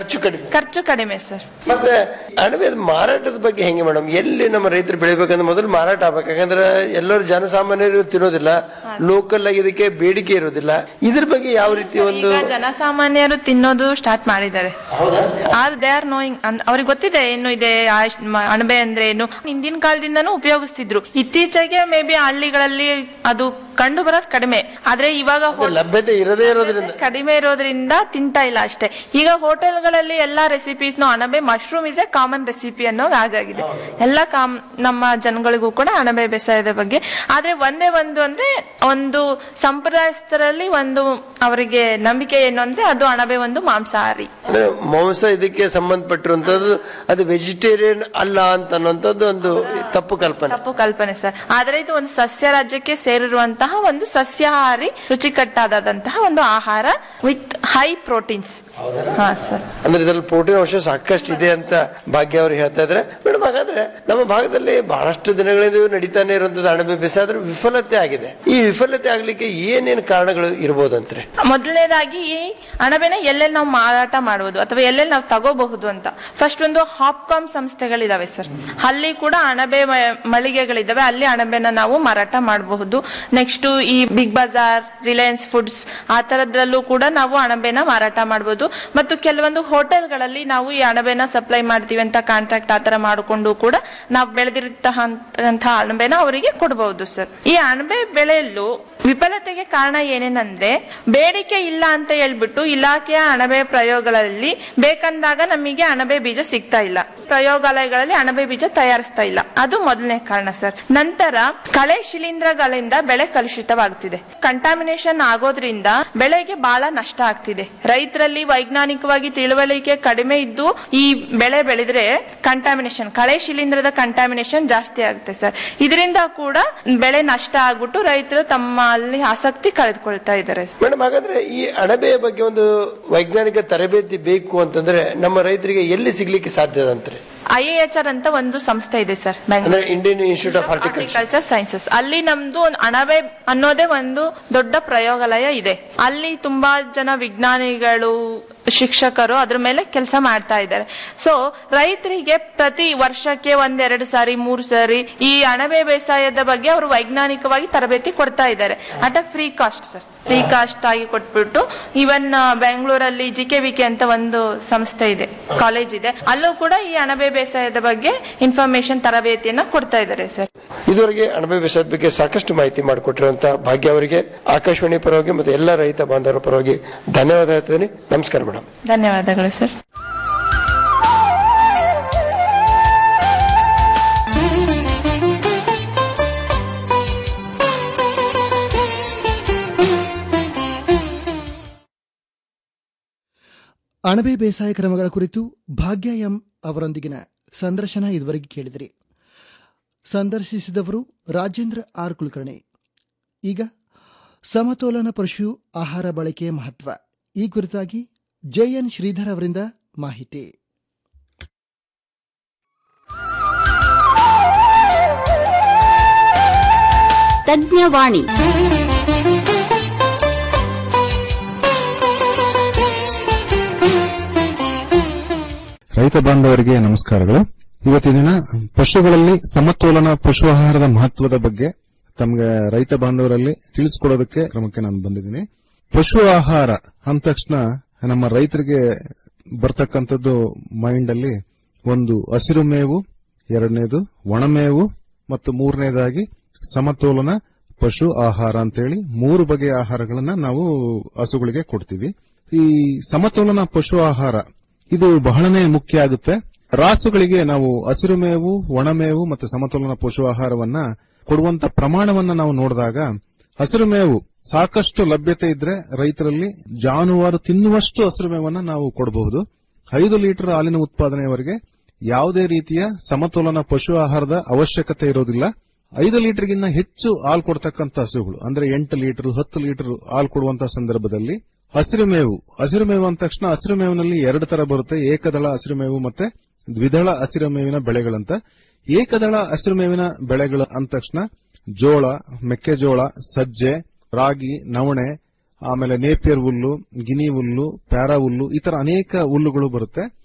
ಖರ್ಚು ಕಡಿಮೆ ಸರ್ ಮತ್ತೆ ಅಣಬೆ ಮಾರಾಟದ ಬಗ್ಗೆ ಹೆಂಗೆ ಮೇಡಮ್ ಎಲ್ಲಿ ನಮ್ಮ ರೈತರು ಬೆಳಿಬೇಕಂದ್ರೆ ಮೊದಲು ಮಾರಾಟ ಆಗ್ಬೇಕು ಯಾಕಂದ್ರೆ ಎಲ್ಲರೂ ಜನಸಾಮಾನ್ಯರು ತಿನ್ನೋದಿಲ್ಲ ಲೋಕಲ್ ಆಗಿ ಇದಕ್ಕೆ ಬೇಡಿಕೆ ಇರೋದಿಲ್ಲ ಇದ್ರ ಬಗ್ಗೆ ಯಾವ ರೀತಿ ಒಂದು ಈಗ ಜನಸಾಮಾನ್ಯರು ತಿನ್ನೋದು ಸ್ಟಾರ್ಟ್ ಮಾಡಿದ್ದಾರೆ ಆರ್ ದೇ ಆರ್ ನೋಯಿಂಗ್ ಅವ್ರಿಗೆ ಗೊತ್ತಿದೆ ಏನು ಇದೆ ಆ ಮ- ಅಣಬೆ ಅಂದ್ರೆ ಏನು ಹಿಂದಿನ ಕಾಲದಿಂದನೂ ಉಪಯೋಗಿಸ್ತಿದ್ರು ಇತ್ತೀಚೆಗೆ ಮೇ ಬಿ ಹಳ್ಳಿಗಳಲ್ಲಿ ಅದು ಕಂಡು ಬರೋದು ಕಡಿಮೆ ಆದ್ರೆ ಇವಾಗ ಹೋ- ಲಭ್ಯತೆ ಇರದೇ ಇರೋದ್ರಿಂದ ಕಡಿಮೆ ಇರೋದ್ರಿಂದ ತಿಂತಾ ಇಲ್ಲ ಅಷ್ಟೇ ಈಗ ಹೋಟೆಲ್ಗಳಲ್ಲಿ ಎಲ್ಲಾ ರೆಸಿಪೀಸ್ ಅಣಬೆ mushroom is a common recipe ಅನ್ನೋದು ಹಾಗಾಗಿದೆ ಎಲ್ಲ ಕಾಮ್ ನಮ್ಮ ಜನಗಳಿಗೂ ಕೂಡ ಅಣಬೆ ಬೇಸಾಯದ ಬಗ್ಗೆ ಆದ್ರೆ ಒಂದೇ ಒಂದು ಅಂದ್ರೆ ಒಂದು ಸಂಪ್ರದಾಯಸ್ಥರಲ್ಲಿ ಒಂದು ಅವರಿಗೆ ನಂಬಿಕೆ ಏನು ಅಂದ್ರೆ ಅದು ಅಣಬೆ ಒಂದು ಮಾಂಸಾಹಾರಿ ಅಂದ್ರೆ ಮಾಂಸ ಇದಕ್ಕೆ ಸಂಬಂಧಪಟ್ಟಿರುವಂತದ್ದು ಅದು ವೆಜಿಟೇರಿಯನ್ ಅಲ್ಲ ಅಂತ ಅನ್ನುವಂಥದ್ದು ಒಂದು ತಪ್ಪು ಕಲ್ಪನೆ ತಪ್ಪು ಕಲ್ಪನೆ ಸರ್ ಆದ್ರೆ ಇದು ಒಂದು ಸಸ್ಯ ರಾಜ್ಯಕ್ಕೆ ಸೇರಿರುವಂತಹ ಒಂದು ಸಸ್ಯಾಹಾರಿ ರುಚಿಕಟ್ಟಾದಂತಹ ಒಂದು ಆಹಾರ ವಿತ್ ಹೈ ಪ್ರೋಟೀನ್ಸ್ ಹಾ ಸರ್ ಅಂದ್ರೆ ಇದ್ರಲ್ಲಿ ಪ್ರೋಟೀನ್ ಅಂಶ ಸಾಕಷ್ಟು ಇದೆ ಅಂತ ಭಾಗ್ಯ ಅವರು ಹೇಳ್ತಾ ಇದ್ರೆ ಮೇಡಮ್ ಹಾಗಾದ್ರೆ ನಮ್ಮ ಭಾಗದಲ್ಲಿ ಬಹಳಷ್ಟು ದಿನಗಳಿಂದ ಇದು ನಡೀತಾನೆ ಇರುವಂತದ್ದು ಅಣಬೆ ಬೇಸಾಯ ಆದ್ರೆ ವಿಫಲತೆ ಆಗಿದೆ ಈ ವಿಫಲತೆ ಆಗ್ಲಿಕ್ಕೆ ಏನೇನು ಕಾರಣಗಳು ಇರ್ಬೋದಂತ್ರೆ ಮೊದಲನೇದಾಗಿ ಈ ಅಣಬೆನ ಎಲ್ಲೆಲ್ಲಿ ನಾವು ಮಾರಾಟ ಮಾಡಬಹುದು ಅಥವಾ ಎಲ್ಲೆಲ್ಲಿ ನಾವು ತಗೋಬಹುದು ಅಂತ ಫಸ್ಟ್ ಒಂದು ಹಾಪ್ಕಾಮ್ ಸಂಸ್ಥೆಗಳಿದಾವೆ ಸರ್ ಅಲ್ಲಿ ಕೂಡ ಅಣಬೆ ಮ- ಮಳಿಗೆಗಳಿದಾವೆ ಅಲ್ಲಿ ಅಣಬೆನ ನಾವು ಮಾರಾಟ ಮಾಡಬಹುದು ನೆಕ್ಸ್ಟ್ ಈ ಬಿಗ್ ಬಜಾರ್ ರಿಲಯನ್ಸ್ ಫುಡ್ಸ್ ಆ ತರದ್ರಲ್ಲೂ ಕೂಡ ನಾವು ಅಣಬೆನ ಮಾರಾಟ ಮಾಡಬಹುದು ಮತ್ತು ಕೆಲವೊಂದು ಹೋಟೆಲ್ಗಳಲ್ಲಿ ನಾವು ಈ ಅಣಬೆನ ಸಪ್ಲೈ ಮಾಡ್ತೀವಿ ಅಂತ ಕಾಂಟ್ರಾಕ್ಟ್ ಆತರ ಮಾಡಿಕೊಂಡು ಕೂಡ ನಾವು ಬೆಳೆದಿರ್ತಕ್ಕಂತಹ ಅಣಬೆನ ಅವರಿಗೆ ಕೊಡಬಹುದು ಸರ್ ಈ ಅಣಬೆ ಬೆಳೆಯಲು ವಿಫಲತೆಗೆ ಕಾರಣ ಏನೇನಂದ್ರೆ ಬೇಡಿಕೆ ಇಲ್ಲ ಅಂತ ಹೇಳ್ಬಿಟ್ಟು ಇಲಾಖೆಯ ಅಣಬೆ ಪ್ರಯೋಗಗಳಲ್ಲಿ ಬೇಕಂದಾಗ ನಮಗೆ ಅಣಬೆ ಬೀಜ ಸಿಗ್ತಾ ಇಲ್ಲ ಪ್ರಯೋಗಾಲಯಗಳಲ್ಲಿ ಅಣಬೆ ಬೀಜ ತಯಾರಿಸ್ತಾ ಇಲ್ಲ ಅದು ಮೊದಲನೇ ಕಾರಣ ಸರ್ ನಂತರ ಕಳೆ ಶಿಲೀಂಧ್ರಗಳಿಂದ ಬೆಳೆ ಕಲುಷಿತವಾಗ್ತಿದೆ ಕಂಟಾಮಿನೇಷನ್ ಆಗೋದ್ರಿಂದ ಬೆಳೆಗೆ ಬಹಳ ನಷ್ಟ ಆಗ್ತಿದೆ ರೈತರಲ್ಲಿ ವೈಜ್ಞಾನಿಕವಾಗಿ ತಿಳುವಳಿಕೆ ಕಡಿಮೆ ಇದ್ದು ಈ ಬೆಳೆ ಬೆಳೆದ್ರೆ ಕಂಟಾಮಿನೇಷನ್ ಕಳೆ ಶಿಲೀಂಧ್ರದ ಕಂಟಾಮಿನೇಷನ್ ಜಾಸ್ತಿ ಆಗುತ್ತೆ ಸರ್ ಇದರಿಂದ ಕೂಡ ಬೆಳೆ ನಷ್ಟ ಆಗ್ಬಿಟ್ಟು ರೈತರು ತಮ್ಮಲ್ಲಿ ಆಸಕ್ತಿ ಕಳೆದುಕೊಳ್ತಾ ಇದ್ದಾರೆ ಮೇಡಮ್ ಹಾಗಾದ್ರೆ ಈ ಅಣಬೆಯ ಬಗ್ಗೆ ಒಂದು ವೈಜ್ಞಾನಿಕ ತರಬೇತಿ ಬೇಕು ಅಂತಂದ್ರೆ ನಮ್ಮ ರೈತರಿಗೆ ಎಲ್ಲಿ ಸಿಗ್ಲಿಕ್ಕೆ ಸಾಧ್ಯ ಅಂತಾರೆ ಐ ಎಚ್ ಆರ್ ಅಂತ ಒಂದು ಸಂಸ್ಥೆ ಇದೆ ಸರ್ ಅಂದ್ರೆ Bengaluru Indian Institute of Horticulture Horticulture Sciences ಅಲ್ಲಿ ನಮ್ದು ಒಂದು ಅಣಬೆ ಅನ್ನೋದೇ ಒಂದು ದೊಡ್ಡ ಪ್ರಯೋಗಾಲಯ ಇದೆ ಅಲ್ಲಿ ತುಂಬಾ ಜನ ವಿಜ್ಞಾನಿಗಳು ಶಿಕ್ಷಕರು ಅದ್ರ ಮೇಲೆ ಕೆಲಸ ಮಾಡ್ತಾ ಇದ್ದಾರೆ ಸೊ ರೈತರಿಗೆ ಪ್ರತಿ ವರ್ಷಕ್ಕೆ ಒಂದೆರಡು ಸಾರಿ ಮೂರು ಸಾರಿ ಈ ಅಣಬೆ ಬೇಸಾಯದ ಬಗ್ಗೆ ಅವರು ವೈಜ್ಞಾನಿಕವಾಗಿ ತರಬೇತಿ ಕೊಡ್ತಾ ಇದ್ದಾರೆ at a free cost sir free cost ಆಗಿ ಕೊಟ್ಬಿಟ್ಟು ಇವನ್ ಬೆಂಗಳೂರಲ್ಲಿ ಜಿ ಕೆ ವಿ ಕೆ ಅಂತ ಒಂದು ಸಂಸ್ಥೆ ಇದೆ ಕಾಲೇಜ್ ಇದೆ ಅಲ್ಲೂ ಕೂಡ ಈ ಅಣಬೆ ಬೇಸಾಯದ ಬಗ್ಗೆ ಇನ್ಫಾರ್ಮೇಶನ್ ತರಬೇತಿಯನ್ನ ಕೊಡ್ತಾ ಇದ್ದಾರೆ ಸರ್ ಇದುವರೆಗೆ ಅಣಬೆ ಬೇಸಾಯದ ಬಗ್ಗೆ ಸಾಕಷ್ಟು ಮಾಹಿತಿ ಮಾಡಿಕೊಟ್ಟಿರುವಂತಹ ಭಾಗ್ಯ ಅವರಿಗೆ ಆಕಾಶವಾಣಿ ಪರವಾಗಿ ಮತ್ತು ಎಲ್ಲ ರೈತ ಬಾಂಧವರ ಪರವಾಗಿ ಧನ್ಯವಾದ ಹೇಳ್ತಿದ್ದೀನಿ ನಮಸ್ಕಾರ ಮೇಡಮ್ ಧನ್ಯವಾದಗಳು ಸರ್ ಅಣಬೆ ಬೇಸಾಯ ಕ್ರಮಗಳ ಕುರಿತು ಭಾಗ್ಯ ಎಂ ಅವರೊಂದಿಗಿನ ಸಂದರ್ಶನ ಇದುವರೆಗೆ ಕೇಳಿದಿರಿ ಸಂದರ್ಶಿಸಿದವರು ರಾಜೇಂದ್ರ ಆರ್ ಕುಲಕರ್ಣಿ ಈಗ ಸಮತೋಲನ ಪಶು ಆಹಾರ ಬಳಕೆ ಮಹತ್ವ ಈ ಕುರಿತಾಗಿ ಜೆಎನ್ ಶ್ರೀಧರ್ ಅವರಿಂದ ಮಾಹಿತಿ ತಜ್ಞವಾಣಿ ರೈತ ಬಾಂಧವರಿಗೆ ನಮಸ್ಕಾರಗಳು ಇವತ್ತಿನ ದಿನ ಪಶುಗಳಲ್ಲಿ ಸಮತೋಲನ ಪಶು ಆಹಾರದ ಮಹತ್ವದ ಬಗ್ಗೆ ತಮಗೆ ರೈತ ಬಾಂಧವರಲ್ಲಿ ತಿಳಿಸಿಕೊಡೋದಕ್ಕೆ ಕ್ರಮಕ್ಕೆ ನಾನು ಬಂದಿದ್ದೀನಿ ಪಶು ಆಹಾರ ಅಂದ ತಕ್ಷಣ ನಮ್ಮ ರೈತರಿಗೆ ಬರ್ತಕ್ಕಂಥದ್ದು ಮೈಂಡ್ ಅಲ್ಲಿ ಒಂದು ಹಸಿರು ಮೇವು ಎರಡನೇದು ಒಣಮೇವು ಮತ್ತು ಮೂರನೇದಾಗಿ ಸಮತೋಲನ ಪಶು ಆಹಾರ ಅಂತೇಳಿ ಮೂರು ಬಗೆಯ ಆಹಾರಗಳನ್ನ ನಾವು ಹಸುಗಳಿಗೆ ಕೊಡ್ತೀವಿ ಈ ಸಮತೋಲನ ಪಶು ಆಹಾರ ಇದು ಬಹಳನೇ ಮುಖ್ಯ ಆಗುತ್ತೆ ರಾಸುಗಳಿಗೆ ನಾವು ಹಸಿರು ಮೇವು ಒಣಮೇವು ಮತ್ತು ಸಮತೋಲನ ಪಶು ಆಹಾರವನ್ನ ಕೊಡುವಂತ ಪ್ರಮಾಣವನ್ನ ನಾವು ನೋಡಿದಾಗ ಹಸಿರು ಮೇವು ಸಾಕಷ್ಟು ಲಭ್ಯತೆ ಇದ್ರೆ ರೈತರಲ್ಲಿ ಜಾನುವಾರು ತಿನ್ನುವಷ್ಟು ಹಸಿರು ಮೇವನ್ನ ನಾವು ಕೊಡಬಹುದು ಐದು ಲೀಟರ್ ಹಾಲಿನ ಉತ್ಪಾದನೆಯವರೆಗೆ ಯಾವುದೇ ರೀತಿಯ ಸಮತೋಲನ ಪಶು ಆಹಾರದ ಅವಶ್ಯಕತೆ ಇರೋದಿಲ್ಲ ಐದು ಲೀಟರ್ಗಿನ್ನ ಹೆಚ್ಚು ಹಾಲು ಕೊಡ್ತಕ್ಕಂಥ ಹಸುಗಳು ಅಂದ್ರೆ ಎಂಟು ಲೀಟರ್ ಹತ್ತು ಲೀಟರ್ ಹಾಲು ಕೊಡುವಂತಹ ಸಂದರ್ಭದಲ್ಲಿ ಹಸಿರು ಮೇವು ಹಸಿರು ಮೇವು ಅಂದ ತಕ್ಷಣ ಹಸಿರು ಮೇವಿನಲ್ಲಿ ಎರಡು ತರ ಬರುತ್ತೆ ಏಕದಳ ಹಸಿರು ಮೇವು ಮತ್ತೆ ದ್ವಿದಳ ಹಸಿರು ಮೇವಿನ ಬೆಳೆಗಳಂತ ಏಕದಳ ಹಸಿರು ಮೇವಿನ ಬೆಳೆಗಳು ಅಂದ ತಕ್ಷಣ ಜೋಳ ಮೆಕ್ಕೆಜೋಳ ಸಜ್ಜೆ ರಾಗಿ ನವಣೆ ಆಮೇಲೆ ನೇಪಿಯರ್ ಹುಲ್ಲು ಗಿನಿ ಹುಲ್ಲು ಪ್ಯಾರಾ ಹುಲ್ಲು ಈ ತರ ಅನೇಕ ಹುಲ್ಲುಗಳು ಬರುತ್ತೆ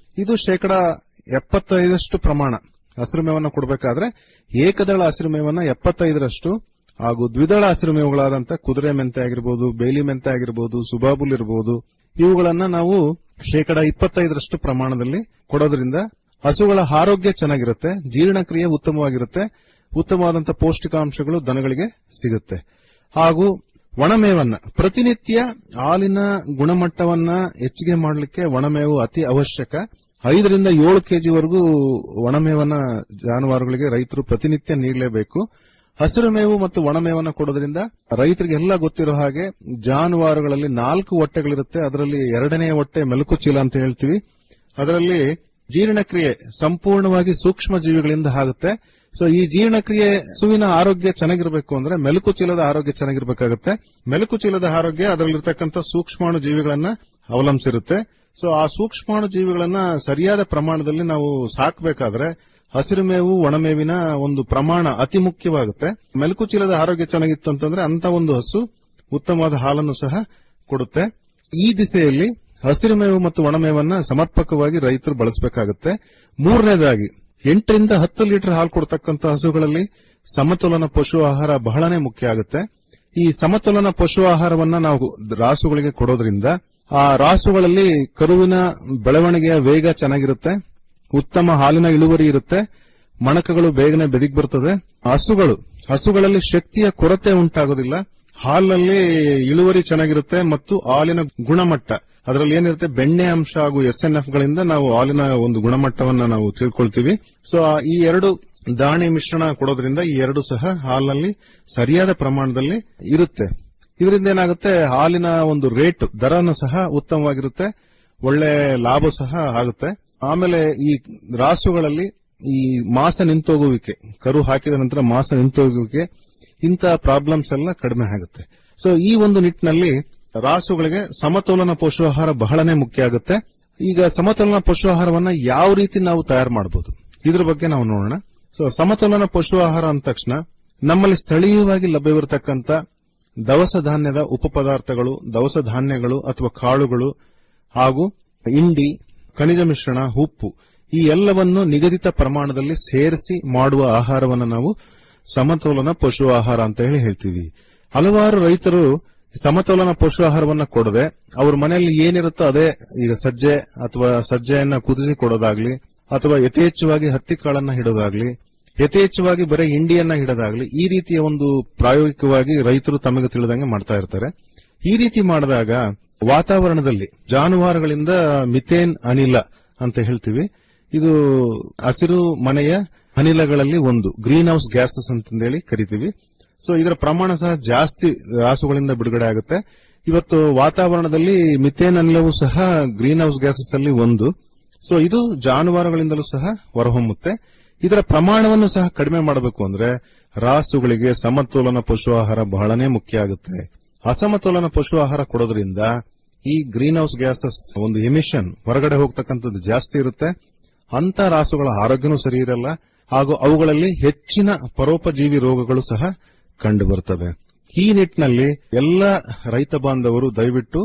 ಇದು ಶೇಕಡ ಎಪ್ಪತ್ತೈದಷ್ಟು ಪ್ರಮಾಣ ಹಸಿರು ಮೇವನ್ನು ಕೊಡಬೇಕಾದ್ರೆ ಏಕದಳ ಹಸಿರು ಮೇವನ್ನ ಎಪ್ಪತ್ತೈದರಷ್ಟು ಹಾಗೂ ದ್ವಿದಳ ಹಸಿರು ಮೇವುಗಳಾದಂತ ಕುದುರೆ ಮೆಂತೆ ಆಗಿರ್ಬೋದು ಬೇಲಿ ಮೆಂತೆ ಆಗಿರ್ಬೋದು ಸುಬಾಬುಲ್ ಇರಬಹುದು ಇವುಗಳನ್ನ ನಾವು ಶೇಕಡ ಇಪ್ಪತ್ತೈದರಷ್ಟು ಪ್ರಮಾಣದಲ್ಲಿ ಕೊಡೋದ್ರಿಂದ ಹಸುಗಳ ಆರೋಗ್ಯ ಚೆನ್ನಾಗಿರುತ್ತೆ ಜೀರ್ಣಕ್ರಿಯೆ ಉತ್ತಮವಾಗಿರುತ್ತೆ ಉತ್ತಮವಾದಂತಹ ಪೌಷ್ಟಿಕಾಂಶಗಳು ದನಗಳಿಗೆ ಸಿಗುತ್ತೆ ಹಾಗೂ ಒಣಮೇವನ್ನ ಪ್ರತಿನಿತ್ಯ ಹಾಲಿನ ಗುಣಮಟ್ಟವನ್ನ ಹೆಚ್ಚಿಗೆ ಮಾಡಲಿಕ್ಕೆ ಒಣಮೇವು ಅತಿ ಅವಶ್ಯಕ ಐದರಿಂದ ಏಳು ಕೆಜಿವರೆಗೂ ಒಣಮೇವನ್ನ ಜಾನುವಾರುಗಳಿಗೆ ರೈತರು ಪ್ರತಿನಿತ್ಯ ನೀಡಲೇಬೇಕು ಹಸಿರು ಮೇವು ಮತ್ತು ಒಣಮೇವನ್ನ ಕೊಡೋದ್ರಿಂದ ರೈತರಿಗೆಲ್ಲ ಗೊತ್ತಿರೋ ಹಾಗೆ ಜಾನುವಾರುಗಳಲ್ಲಿ ನಾಲ್ಕು ಹೊಟ್ಟೆಗಳಿರುತ್ತೆ ಅದರಲ್ಲಿ ಎರಡನೇ ಹೊಟ್ಟೆ ಮೆಲುಕು ಚೀಲ ಅಂತ ಹೇಳ್ತೀವಿ ಅದರಲ್ಲಿ ಜೀರ್ಣಕ್ರಿಯೆ ಸಂಪೂರ್ಣವಾಗಿ ಸೂಕ್ಷ್ಮ ಜೀವಿಗಳಿಂದ ಆಗುತ್ತೆ ಸೊ ಈ ಜೀರ್ಣಕ್ರಿಯೆ ಹಸುವಿನ ಆರೋಗ್ಯ ಚೆನ್ನಾಗಿರಬೇಕು ಅಂದ್ರೆ ಮೆಲುಕು ಚೀಲದ ಆರೋಗ್ಯ ಚೆನ್ನಾಗಿರ್ಬೇಕಾಗುತ್ತೆ ಮೆಲುಕು ಚೀಲದ ಆರೋಗ್ಯ ಅದರಲ್ಲಿರ್ತಕ್ಕಂಥ ಸೂಕ್ಷ್ಮಾಣು ಜೀವಿಗಳನ್ನ ಅವಲಂಬಿಸಿರುತ್ತೆ ಸೊ ಆ ಸೂಕ್ಷ್ಮಾಣು ಜೀವಿಗಳನ್ನ ಸರಿಯಾದ ಪ್ರಮಾಣದಲ್ಲಿ ನಾವು ಸಾಕಬೇಕಾದ್ರೆ ಹಸಿರು ಮೇವು ಒಣಮೇವಿನ ಒಂದು ಪ್ರಮಾಣ ಅತಿ ಮುಖ್ಯವಾಗುತ್ತೆ ಮೆಲುಕು ಚೀಲದ ಆರೋಗ್ಯ ಚೆನ್ನಾಗಿತ್ತು ಅಂತಂದ್ರೆ ಅಂತ ಒಂದು ಹಸು ಉತ್ತಮವಾದ ಹಾಲನ್ನು ಸಹ ಕೊಡುತ್ತೆ ಈ ದಿಸೆಯಲ್ಲಿ ಹಸಿರು ಮೇವು ಮತ್ತು ಒಣಮೇವನ್ನ ಸಮರ್ಪಕವಾಗಿ ರೈತರು ಬಳಸಬೇಕಾಗುತ್ತೆ ಮೂರನೇದಾಗಿ ಎಂಟರಿಂದ ಹತ್ತು ಲೀಟರ್ ಹಾಲು ಕೊಡ್ತಕ್ಕಂಥ ಹಸುಗಳಲ್ಲಿ ಸಮತೋಲನ ಪಶು ಆಹಾರ ಬಹಳನೇ ಮುಖ್ಯ ಆಗುತ್ತೆ ಈ ಸಮತೋಲನ ಪಶು ಆಹಾರವನ್ನ ನಾವು ರಾಸುಗಳಿಗೆ ಕೊಡೋದ್ರಿಂದ ಆ ರಾಸುಗಳಲ್ಲಿ ಕರುವಿನ ಬೆಳವಣಿಗೆಯ ವೇಗ ಚೆನ್ನಾಗಿರುತ್ತೆ ಉತ್ತಮ ಹಾಲಿನ ಇಳುವರಿ ಇರುತ್ತೆ ಮಣಕಗಳು ಬೇಗನೆ ಬೆದಿಗ್ ಬರ್ತದೆ ಹಸುಗಳು ಹಸುಗಳಲ್ಲಿ ಶಕ್ತಿಯ ಕೊರತೆ ಉಂಟಾಗೋದಿಲ್ಲ ಹಾಲಿನಲ್ಲಿ ಇಳುವರಿ ಚೆನ್ನಾಗಿರುತ್ತೆ ಮತ್ತು ಹಾಲಿನ ಗುಣಮಟ್ಟ ಅದರಲ್ಲಿ ಏನಿರುತ್ತೆ ಬೆಣ್ಣೆ ಅಂಶ ಹಾಗೂ ಎಸ್ ಎನ್ ಎಫ್ ಗಳಿಂದ ನಾವು ಹಾಲಿನ ಒಂದು ಗುಣಮಟ್ಟವನ್ನ ನಾವು ತಿಳ್ಕೊಳ್ತೀವಿ ಸೊ ಈ ಎರಡು ದಾಣಿ ಮಿಶ್ರಣ ಕೊಡೋದ್ರಿಂದ ಈ ಎರಡು ಸಹ ಹಾಲಿನಲ್ಲಿ ಸರಿಯಾದ ಪ್ರಮಾಣದಲ್ಲಿ ಇರುತ್ತೆ ಇದರಿಂದ ಏನಾಗುತ್ತೆ ಹಾಲಿನ ಒಂದು ರೇಟ್ ದರನು ಸಹ ಉತ್ತಮವಾಗಿರುತ್ತೆ ಒಳ್ಳೆ ಲಾಭ ಸಹ ಆಗುತ್ತೆ ಆಮೇಲೆ ಈ ರಾಸುಗಳಲ್ಲಿ ಈ ಮಾಸ ನಿಂತೋಗುವಿಕೆ ಕರು ಹಾಕಿದ ನಂತರ ಮಾಸ ನಿಂತೋಗುವಿಕೆ ಇಂಥ ಪ್ರಾಬ್ಲಮ್ಸ್ ಎಲ್ಲ ಕಡಿಮೆ ಆಗುತ್ತೆ ಸೊ ಈ ಒಂದು ನಿಟ್ಟಿನಲ್ಲಿ ರಾಸುಗಳಿಗೆ ಸಮತೋಲನ ಪೋಷಾಹಾರ ಬಹಳನೇ ಮುಖ್ಯ ಆಗುತ್ತೆ ಈಗ ಸಮತೋಲನ ಪೋಷಾಹಾರವನ್ನ ಯಾವ ರೀತಿ ನಾವು ತಯಾರು ಮಾಡಬಹುದು ಇದ್ರ ಬಗ್ಗೆ ನಾವು ನೋಡೋಣ ಸೊ ಸಮತೋಲನ ಪಶು ಆಹಾರ ಅಂದ ತಕ್ಷಣ ನಮ್ಮಲ್ಲಿ ಸ್ಥಳೀಯವಾಗಿ ಲಭ್ಯವಿರತಕ್ಕಂತ ದವಸ ಧಾನ್ಯದ ಉಪ ಪದಾರ್ಥಗಳು ದವಸ ಧಾನ್ಯಗಳು ಅಥವಾ ಕಾಳುಗಳು ಹಾಗೂ ಇಂಡಿ ಖನಿಜ ಮಿಶ್ರಣ ಉಪ್ಪು ಈ ಎಲ್ಲವನ್ನು ನಿಗದಿತ ಪ್ರಮಾಣದಲ್ಲಿ ಸೇರಿಸಿ ಮಾಡುವ ಆಹಾರವನ್ನು ನಾವು ಸಮತೋಲನ ಪಶು ಆಹಾರ ಅಂತ ಹೇಳಿ ಹೇಳ್ತೀವಿ ಹಲವಾರು ರೈತರು ಸಮತೋಲನ ಪಶು ಆಹಾರವನ್ನ ಕೊಡದೆ ಅವ್ರ ಮನೆಯಲ್ಲಿ ಏನಿರುತ್ತೋ ಅದೇ ಈಗ ಸಜ್ಜೆ ಅಥವಾ ಸಜ್ಜೆಯನ್ನ ಕುದಿಸಿ ಕೊಡೋದಾಗ್ಲಿ ಅಥವಾ ಯಥೇಚ್ಛವಾಗಿ ಹತ್ತಿ ಕಾಳನ್ನ ಹಿಡೋದಾಗ್ಲಿ ಯಥೇಚ್ಛವಾಗಿ ಬರೀ ಇಂಡಿಯನ್ನ ಹಿಡೋದಾಗ್ಲಿ ಈ ರೀತಿಯ ಒಂದು ಪ್ರಾಯೋಗಿಕವಾಗಿ ರೈತರು ತಮಗೆ ತಿಳಿದಂಗೆ ಮಾಡ್ತಾ ಇರ್ತಾರೆ ಈ ರೀತಿ ಮಾಡಿದಾಗ ವಾತಾವರಣದಲ್ಲಿ ಜಾನುವಾರುಗಳಿಂದ ಮಿಥೇನ್ ಅನಿಲ ಅಂತ ಹೇಳ್ತೀವಿ ಇದು ಹಸಿರು ಮನೆಯ ಅನಿಲಗಳಲ್ಲಿ ಒಂದು ಗ್ರೀನ್ ಹೌಸ್ ಗ್ಯಾಸಸ್ ಅಂತಂದೇಳಿ ಕರಿತೀವಿ ಸೊ ಇದರ ಪ್ರಮಾಣ ಸಹ ಜಾಸ್ತಿ ರಾಸುಗಳಿಂದ ಬಿಡುಗಡೆ ಆಗುತ್ತೆ ಇವತ್ತು ವಾತಾವರಣದಲ್ಲಿ ಮಿಥೇನ್ ಅನಿಲವೂ ಸಹ ಗ್ರೀನ್ ಹೌಸ್ ಗ್ಯಾಸಸ್ ಅಲ್ಲಿ ಒಂದು ಸೊ ಇದು ಜಾನುವಾರುಗಳಿಂದಲೂ ಸಹ ಹೊರಹೊಮ್ಮುತ್ತೆ ಇದರ ಪ್ರಮಾಣವನ್ನು ಸಹ ಕಡಿಮೆ ಮಾಡಬೇಕು ಅಂದ್ರೆ ರಾಸುಗಳಿಗೆ ಸಮತೋಲನ ಪಶು ಆಹಾರ ಬಹಳನೇ ಮುಖ್ಯ ಆಗುತ್ತೆ ಅಸಮತೋಲನ ಪಶು ಆಹಾರ ಕೊಡೋದ್ರಿಂದ ಈ ಗ್ರೀನ್ ಹೌಸ್ ಗ್ಯಾಸಸ್ ಒಂದು ಎಮಿಷನ್ ಹೊರಗಡೆ ಹೋಗ್ತಕ್ಕಂಥದ್ದು ಜಾಸ್ತಿ ಇರುತ್ತೆ ಅಂತ ರಾಸುಗಳ ಆರೋಗ್ಯನೂ ಸರಿ ಇರಲ್ಲ ಹಾಗೂ ಅವುಗಳಲ್ಲಿ ಹೆಚ್ಚಿನ ಪರೋಪಜೀವಿ ರೋಗಗಳು ಸಹ ಕಂಡು ಬರ್ತವೆ ಈ ನಿಟ್ಟಿನಲ್ಲಿ ಎಲ್ಲ ರೈತ ಬಾಂಧವರು ದಯವಿಟ್ಟು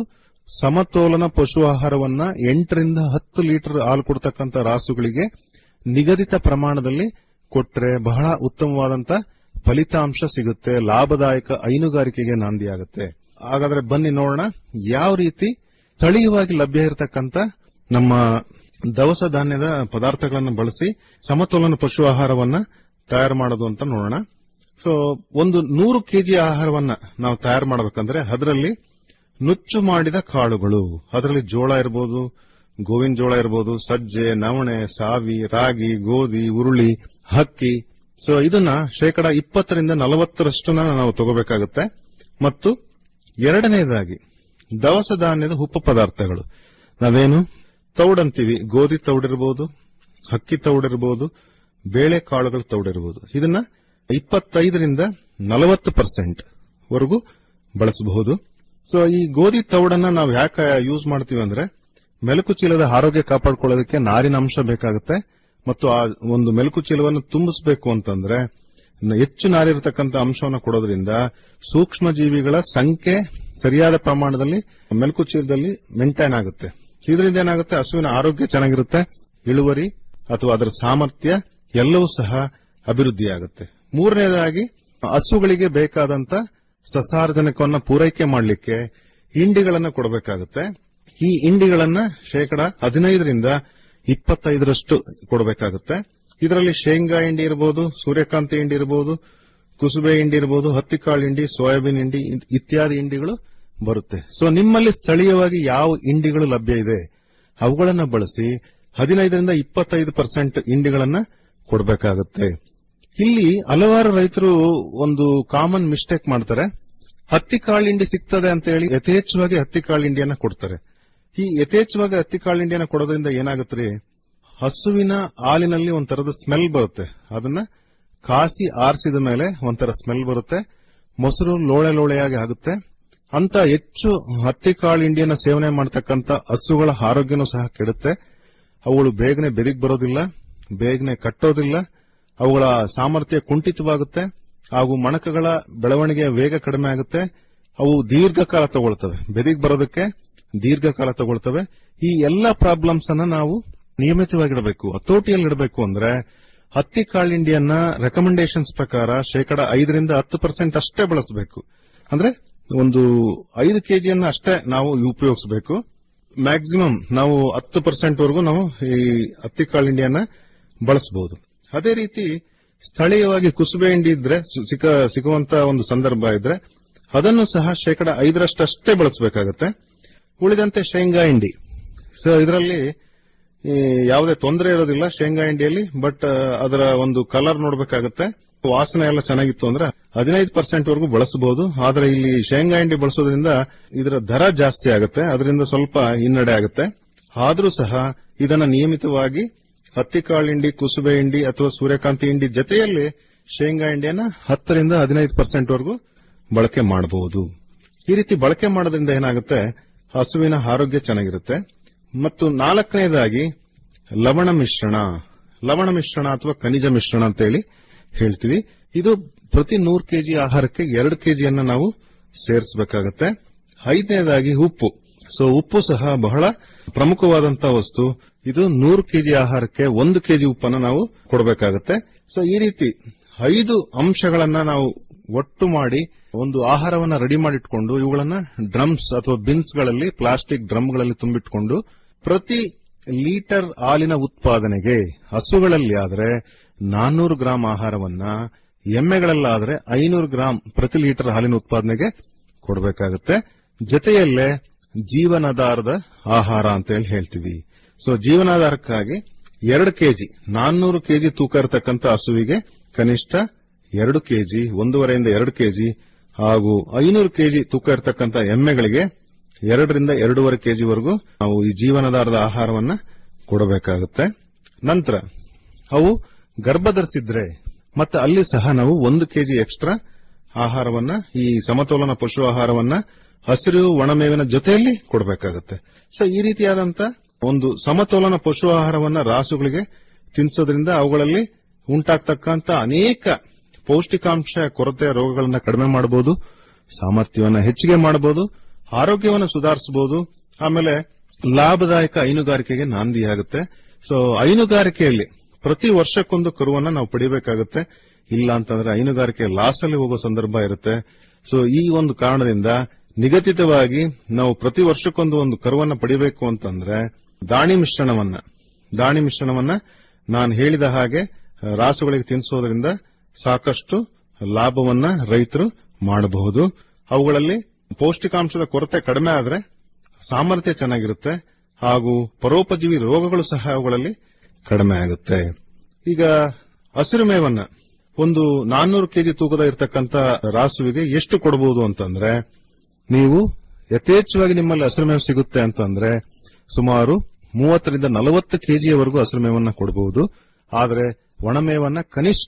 ಸಮತೋಲನ ಪಶು ಆಹಾರವನ್ನ ಎಂಟರಿಂದ ಹತ್ತು ಲೀಟರ್ ಹಾಲು ಕೊಡ್ತಕ್ಕಂಥ ರಾಸುಗಳಿಗೆ ನಿಗದಿತ ಪ್ರಮಾಣದಲ್ಲಿ ಕೊಟ್ರೆ ಬಹಳ ಉತ್ತಮವಾದಂತ ಫಲಿತಾಂಶ ಸಿಗುತ್ತೆ ಲಾಭದಾಯಕ ಹೈನುಗಾರಿಕೆಗೆ ನಾಂದಿಯಾಗುತ್ತೆ ಹಾಗಾದ್ರೆ ಬನ್ನಿ ನೋಡೋಣ ಯಾವ ರೀತಿ ಸ್ಥಳೀಯವಾಗಿ ಲಭ್ಯ ಇರತಕ್ಕಂತ ನಮ್ಮ ದವಸ ಧಾನ್ಯದ ಪದಾರ್ಥಗಳನ್ನು ಬಳಸಿ ಸಮತೋಲನ ಪಶು ಆಹಾರವನ್ನ ತಯಾರು ಮಾಡೋದು ಅಂತ ನೋಡೋಣ ಸೊ ಒಂದು ನೂರು ಕೆಜಿ ಆಹಾರವನ್ನ ನಾವು ತಯಾರು ಮಾಡಬೇಕಂದ್ರೆ ಅದರಲ್ಲಿ ನುಚ್ಚು ಮಾಡಿದ ಕಾಳುಗಳು ಅದರಲ್ಲಿ ಜೋಳ ಇರಬಹುದು ಗೋವಿನ ಜೋಳ ಇರಬಹುದು ಸಜ್ಜೆ ನವಣೆ ಸಾವಿ ರಾಗಿ ಗೋಧಿ ಉರುಳಿ ಹಕ್ಕಿ ಸೊ ಇದನ್ನ ಶೇಕಡ ಇಪ್ಪತ್ತರಿಂದ ನಲವತ್ತರಷ್ಟನ್ನ ನಾವು ತಗೋಬೇಕಾಗುತ್ತೆ ಮತ್ತು ಎರಡನೇದಾಗಿ ದವಸ ಧಾನ್ಯದ ಉಪ ಪದಾರ್ಥಗಳು ನಾವೇನು ತೌಡಂತೀವಿ ಗೋಧಿ ತೌಡಿರಬಹುದು ಹಕ್ಕಿ ತೌಡಿರಬಹುದು ಬೇಳೆ ಕಾಳುಗಳು ತೌಡಿರಬಹುದು ಇದನ್ನ ಇಪ್ಪತ್ತೈದರಿಂದ ನಲವತ್ತು ಪರ್ಸೆಂಟ್ ವರೆಗೂ ಬಳಸಬಹುದು ಸೊ ಈ ಗೋಧಿ ತೌಡನ್ನ ನಾವು ಯಾಕೆ ಯೂಸ್ ಮಾಡ್ತೀವಿ ಅಂದ್ರೆ ಮೆಲುಕು ಚೀಲದ ಆರೋಗ್ಯ ಕಾಪಾಡಿಕೊಳ್ಳೋದಕ್ಕೆ ನಾರಿನ ಅಂಶ ಬೇಕಾಗುತ್ತೆ ಮತ್ತು ಆ ಒಂದು ಮೆಲುಕು ಚೀಲವನ್ನು ತುಂಬಿಸಬೇಕು ಅಂತಂದ್ರೆ ನ- ಹೆಚ್ಚು ನಾರಿರತಕ್ಕಂಥ ಅಂಶವನ್ನು ಕೊಡೋದ್ರಿಂದ ಸೂಕ್ಷ್ಮ ಜೀವಿಗಳ ಸಂಖ್ಯೆ ಸರಿಯಾದ ಪ್ರಮಾಣದಲ್ಲಿ ಮೆಲುಕು ಚೀಲದಲ್ಲಿ ಮೇಂಟೈನ್ ಆಗುತ್ತೆ So ಇದರಿಂದ ಏನಾಗುತ್ತೆ ಹಸುವಿನ ಆರೋಗ್ಯ ಚೆನ್ನಾಗಿರುತ್ತೆ ಇಳುವರಿ ಅಥವಾ ಅದರ ಸಾಮರ್ಥ್ಯ ಎಲ್ಲವೂ ಸಹ ಅಭಿವೃದ್ಧಿಯಾಗುತ್ತೆ ಮೂರನೇದಾಗಿ ಹಸುಗಳಿಗೆ ಬೇಕಾದಂತ ಸಸಾರಜನಕವನ್ನ ಪೂರೈಕೆ ಮಾಡಲಿಕ್ಕೆ ಹಿಂಡಿಗಳನ್ನ ಕೊಡಬೇಕಾಗುತ್ತೆ ಈ ಹಿಂಡಿಗಳನ್ನ ಶೇಕಡ ಹದಿನೈದರಿಂದ ಇಪ್ಪತ್ತೈದರಷ್ಟು ಕೊಡಬೇಕಾಗುತ್ತೆ ಇದರಲ್ಲಿ ಶೇಂಗಾ ಹಿಂಡಿ ಇರಬಹುದು ಸೂರ್ಯಕಾಂತಿ ಹಿಂಡಿ ಇರಬಹುದು ಕುಸುಬೆ ಹಿಂಡಿ ಇರಬಹುದು ಹತ್ತಿಕಾಳು ಹಿಂಡಿ ಸೋಯಾಬೀನ್ ಹಿಂಡಿ ಇತ್- ಇತ್ಯಾದಿ ಹಿಂಡಿಗಳು ಬರುತ್ತೆ ಸೊ ನಿಮ್ಮಲ್ಲಿ ಸ್ಥಳೀಯವಾಗಿ ಯಾವ ಹಿಂಡಿಗಳು ಲಭ್ಯ ಇದೆ ಅವುಗಳನ್ನ ಬಳಸಿ ಹದಿನೈದರಿಂದ ಇಪ್ಪತ್ತೈದು ಪರ್ಸೆಂಟ್ ಹಿಂಡಿಗಳನ್ನ ಕೊಡಬೇಕಾಗುತ್ತೆ ಇಲ್ಲಿ ಹಲವಾರು ರೈತರು ಒಂದು ಕಾಮನ್ ಮಿಸ್ಟೇಕ್ ಮಾಡ್ತಾರೆ ಹತ್ತಿ ಕಾಳು ಹಿಂಡಿ ಸಿಗ್ತದೆ ಅಂತ ಹೇಳಿ ಯಥೇಚ್ಛವಾಗಿ ಹತ್ತಿ ಕಾಳು ಹಿಂಡಿಯನ್ನ ಕೊಡ್ತಾರೆ ಈ ಯಥೇಚ್ಛವಾಗಿ ಹತ್ತಿ ಕಾಳು ಹಿಂಡಿಯನ್ನ ಕೊಡೋದ್ರಿಂದ ಏನಾಗುತ್ತೆ ಹಸುವಿನ ಹಾಲಿನಲ್ಲಿ ಒಂಥರದ ಸ್ಮೆಲ್ ಬರುತ್ತೆ ಅದನ್ನ ಕಾಸಿ ಆರಿಸಿದ ಮೇಲೆ ಒಂಥರ ಸ್ಮೆಲ್ ಬರುತ್ತೆ ಮೊಸರು ಲೋಳೆ ಲೋಳೆಯಾಗಿ ಆಗುತ್ತೆ ಅಂತ ಹೆಚ್ಚು ಹತ್ತಿ ಕಾಳು ಹಿಂಡಿಯನ್ನ ಸೇವನೆ ಮಾಡತಕ್ಕಂತ ಹಸುಗಳ ಆರೋಗ್ಯನೂ ಸಹ ಕೆಡುತ್ತೆ ಅವುಗಳು ಬೇಗನೆ ಬೆದಿಗ್ ಬರೋದಿಲ್ಲ ಬೇಗನೆ ಕಟ್ಟೋದಿಲ್ಲ ಅವುಗಳ ಸಾಮರ್ಥ್ಯ ಕುಂಠಿತವಾಗುತ್ತೆ ಹಾಗೂ ಮಣಕಗಳ ಬೆಳವಣಿಗೆಯ ವೇಗ ಕಡಿಮೆ ಆಗುತ್ತೆ ಅವು ದೀರ್ಘಕಾಲ ತಗೊಳ್ತವೆ ಬೆದಿಗ್ ಬರೋದಕ್ಕೆ ದೀರ್ಘಕಾಲ ತಗೊಳ್ತವೆ ಈ ಎಲ್ಲ ಪ್ರಾಬ್ಲಮ್ಸ್ ಅನ್ನ ನಾವು ನಿಯಮಿತವಾಗಿಡಬೇಕು ಹತೋಟಿಯಲ್ಲಿ ಇಡಬೇಕು ಅಂದ್ರೆ ಹತ್ತಿ ಕಾಳಿಂಡಿಯನ್ನ ರೆಕಮೆಂಡೇಶನ್ಸ್ ಪ್ರಕಾರ ಶೇಕಡ ಐದರಿಂದ ಹತ್ತು ಪರ್ಸೆಂಟ್ ಅಷ್ಟೇ ಬಳಸಬೇಕು ಅಂದ್ರೆ ಒಂದು ಐದು ಕೆಜಿಯನ್ನ ಅಷ್ಟೇ ನಾವು ಉಪಯೋಗಿಸಬೇಕು ಮ್ಯಾಕ್ಸಿಮಮ್ ನಾವು ಹತ್ತು ಪರ್ಸೆಂಟ್ ವರೆಗೂ ನಾವು ಈ ಹತ್ತಿ ಕಾಳಿಂಡಿಯನ್ನ ಬಳಸಬಹುದು ಅದೇ ರೀತಿ ಸ್ಥಳೀಯವಾಗಿ ಕುಸುಬೆ ಹಿಂಡಿ ಇದ್ರೆ ಸು- ಸಿಕ್ಕ ಸಿಗುವಂತ ಒಂದು ಸಂದರ್ಭ ಇದ್ರೆ ಅದನ್ನು ಸಹ ಶೇಕಡ ಐದರಷ್ಟಷ್ಟೇ ಬಳಸಬೇಕಾಗತ್ತೆ ಉಳಿದಂತೆ ಶೇಂಗಾ ಹಿಂಡಿ ಸೊ ಇದರಲ್ಲಿ ಈ ಯಾವುದೇ ತೊಂದರೆ ಇರೋದಿಲ್ಲ ಶೇಂಗಾ ಹಿಂಡಿಯಲ್ಲಿ ಬಟ್ ಅದರ ಒಂದು ಕಲರ್ ನೋಡಬೇಕಾಗತ್ತೆ ವಾಸನೆ ಎಲ್ಲ ಚೆನ್ನಾಗಿತ್ತು ಅಂದ್ರೆ ಹದಿನೈದು ಪರ್ಸೆಂಟ್ ವರೆಗೂ ಬಳಸಬಹುದು ಆದ್ರೆ ಇಲ್ಲಿ ಶೇಂಗಾ ಹಿಂಡಿ ಬಳಸೋದ್ರಿಂದ ಇದರ ದರ ಜಾಸ್ತಿ ಆಗುತ್ತೆ ಅದರಿಂದ ಸ್ವಲ್ಪ ಹಿನ್ನಡೆ ಆಗುತ್ತೆ ಆದ್ರೂ ಸಹ ಇದನ್ನ ನಿಯಮಿತವಾಗಿ ಹತ್ತಿ ಕಾಳು ಹಿಂಡಿ ಕುಸುಬೆ ಹಿಂಡಿ ಅಥವಾ ಸೂರ್ಯಕಾಂತಿ ಹಿಂಡಿ ಜೊತೆಯಲ್ಲಿ ಶೇಂಗಾ ಹಿಂಡಿಯನ್ನ ಹತ್ತರಿಂದ ಹದಿನೈದು ಪರ್ಸೆಂಟ್ ವರೆಗೂ ಬಳಕೆ ಮಾಡಬಹುದು ಈ ರೀತಿ ಬಳಕೆ ಮಾಡೋದ್ರಿಂದ ಏನಾಗುತ್ತೆ ಹಸುವಿನ ಆರೋಗ್ಯ ಚೆನ್ನಾಗಿರುತ್ತೆ ಮತ್ತು ನಾಲ್ಕನೇದಾಗಿ ಲವಣ ಮಿಶ್ರಣ ಲವಣ ಮಿಶ್ರಣ ಅಥವಾ ಖನಿಜ ಮಿಶ್ರಣ ಅಂತ ಹೇಳಿ ಹೇಳ್ತೀವಿ ಇದು ಪ್ರತಿ ನೂರು ಕೆಜಿ ಆಹಾರಕ್ಕೆ ಎರಡು ಕೆಜಿಯನ್ನ ನಾವು ಸೇರಿಸಬೇಕಾಗತ್ತೆ ಐದನೇದಾಗಿ ಉಪ್ಪು ಸೊ ಉಪ್ಪು ಸಹ ಬಹಳ ಪ್ರಮುಖವಾದಂತಹ ವಸ್ತು ಇದು ನೂರು ಕೆಜಿ ಆಹಾರಕ್ಕೆ ಒಂದು ಕೆಜಿ ಉಪ್ಪನ್ನು ನಾವು ಕೊಡಬೇಕಾಗತ್ತೆ ಸೊ ಈ ರೀತಿ ಐದು ಅಂಶಗಳನ್ನ ನಾವು ಒಟ್ಟು ಮಾಡಿ ಒಂದು ಆಹಾರವನ್ನ ರೆಡಿ ಮಾಡಿಟ್ಕೊಂಡು ಇವುಗಳನ್ನ ಡ್ರಮ್ಸ್ ಅಥವಾ ಬಿನ್ಸ್ ಗಳಲ್ಲಿ ಪ್ಲಾಸ್ಟಿಕ್ ಡ್ರಮ್ಗಳಲ್ಲಿ ತುಂಬಿಟ್ಕೊಂಡು ಪ್ರತಿ ಲೀಟರ್ ಹಾಲಿನ ಉತ್ಪಾದನೆಗೆ ಹಸುಗಳಲ್ಲಿ ಆದ್ರೆ ನಾನ್ನೂರು ಗ್ರಾಂ ಆಹಾರವನ್ನ ಎಮ್ಮೆಗಳಲ್ಲಾದ್ರೆ ಐನೂರು ಗ್ರಾಂ ಪ್ರತಿ ಲೀಟರ್ ಹಾಲಿನ ಉತ್ಪಾದನೆಗೆ ಕೊಡಬೇಕಾಗುತ್ತೆ ಜೊತೆಯಲ್ಲೇ ಜೀವನಾಧಾರದ ಆಹಾರ ಅಂತ ಹೇಳಿ ಹೇಳ್ತೀವಿ ಸೊ ಜೀವನಾಧಾರಕ್ಕಾಗಿ ಎರಡು ಕೆಜಿ ನಾನ್ನೂರು ಕೆಜಿ ತೂಕ ಇರತಕ್ಕಂತ ಹಸುವಿಗೆ ಕನಿಷ್ಠ ಎರಡು ಕೆಜಿ ಒಂದೂವರೆಯಿಂದ ಎರಡು ಕೆಜಿ ಹಾಗೂ ಐನೂರು ಕೆಜಿ ತೂಕ ಇರತಕ್ಕಂತ ಎಮ್ಮೆಗಳಿಗೆ ಎರಡರಿಂದ ಎರಡೂವರೆ ಕೆಜಿವರೆಗೂ ನಾವು ಈ ಜೀವನಾಧಾರದ ಆಹಾರವನ್ನ ಕೊಡಬೇಕಾಗುತ್ತೆ ನಂತರ ಅವು ಗರ್ಭ ಧರಿಸಿದ್ರೆ ಮತ್ತೆ ಅಲ್ಲಿ ಸಹ ನಾವು ಒಂದು ಕೆಜಿ ಎಕ್ಸ್ಟ್ರಾ ಆಹಾರವನ್ನ ಈ ಸಮತೋಲನ ಪಶು ಆಹಾರವನ್ನ ಹಸಿರು ಒಣಮೇವಿನ ಜೊತೆಯಲ್ಲಿ ಕೊಡಬೇಕಾಗುತ್ತೆ ಸೊ ಈ ರೀತಿಯಾದಂತ ಒಂದು ಸಮತೋಲನ ಪಶು ಆಹಾರವನ್ನ ರಾಸುಗಳಿಗೆ ತಿನ್ನಿಸೋದ್ರಿಂದ ಅವುಗಳಲ್ಲಿ ಉಂಟಾಗ್ತಕ್ಕಂತ ಅನೇಕ ಪೌಷ್ಟಿಕಾಂಶ ಕೊರತೆ ರೋಗಗಳನ್ನ ಕಡಿಮೆ ಮಾಡಬಹುದು ಸಾಮರ್ಥ್ಯವನ್ನ ಹೆಚ್ಚಿಗೆ ಮಾಡಬಹುದು ಆರೋಗ್ಯವನ್ನು ಸುಧಾರಿಸಬಹುದು ಆಮೇಲೆ ಲಾಭದಾಯಕ ಹೈನುಗಾರಿಕೆಗೆ ನಾಂದಿಯಾಗುತ್ತೆ ಸೊ ಹೈನುಗಾರಿಕೆಯಲ್ಲಿ ಪ್ರತಿ ವರ್ಷಕ್ಕೊಂದು ಕರುವನ್ನ ನಾವು ಪಡಿಬೇಕಾಗುತ್ತೆ ಇಲ್ಲ ಅಂತಂದ್ರೆ ಹೈನುಗಾರಿಕೆ ಲಾಸ್ ಅಲ್ಲಿ ಹೋಗೋ ಸಂದರ್ಭ ಇರುತ್ತೆ ಸೊ ಈ ಒಂದು ಕಾರಣದಿಂದ ನಿಗದಿತವಾಗಿ ನಾವು ಪ್ರತಿ ವರ್ಷಕ್ಕೊಂದು ಒಂದು ಕರುವನ್ನ ಪಡಿಬೇಕು ಅಂತಂದ್ರೆ ದಾಣಿ ಮಿಶ್ರಣವನ್ನ ದಾಣಿ ಮಿಶ್ರಣವನ್ನ ನಾನು ಹೇಳಿದ ಹಾಗೆ ಆ, ರಾಸುಗಳಿಗೆ ತಿನ್ನಿಸೋದ್ರಿಂದ ಸಾಕಷ್ಟು ಲಾಭವನ್ನ ರೈತರು ಮಾಡಬಹುದು ಅವುಗಳಲ್ಲಿ ಪೌಷ್ಟಿಕಾಂಶದ ಕೊರತೆ ಕಡಿಮೆ ಆದ್ರೆ ಸಾಮರ್ಥ್ಯ ಚೆನ್ನಾಗಿರುತ್ತೆ ಹಾಗೂ ಪರೋಪಜೀವಿ ರೋಗಗಳು ಸಹ ಅವುಗಳಲ್ಲಿ ಕಡಿಮೆ ಆಗುತ್ತೆ ಈಗ ಹಸಿರು ಮೇವನ್ನ ಒಂದು ನಾನ್ನೂರು ಕೆಜಿ ತೂಕದ ಇರತಕ್ಕಂತ ರಾಸುವಿಗೆ ಎಷ್ಟು ಕೊಡಬಹುದು ಅಂತಂದ್ರೆ ನೀವು ಯಥೇಚ್ಛವಾಗಿ ನಿಮ್ಮಲ್ಲಿ ಹಸಿರು ಮೇವು ಸಿಗುತ್ತೆ ಅಂತಂದ್ರೆ ಸುಮಾರು ಮೂವತ್ತರಿಂದ ನಲವತ್ತು ಕೆಜಿಯವರೆಗೂ ಹಸಿರು ಮೇವನ್ನ ಕೊಡಬಹುದು ಆದರೆ ಒಣಮೇವನ್ನ ಕನಿಷ್ಠ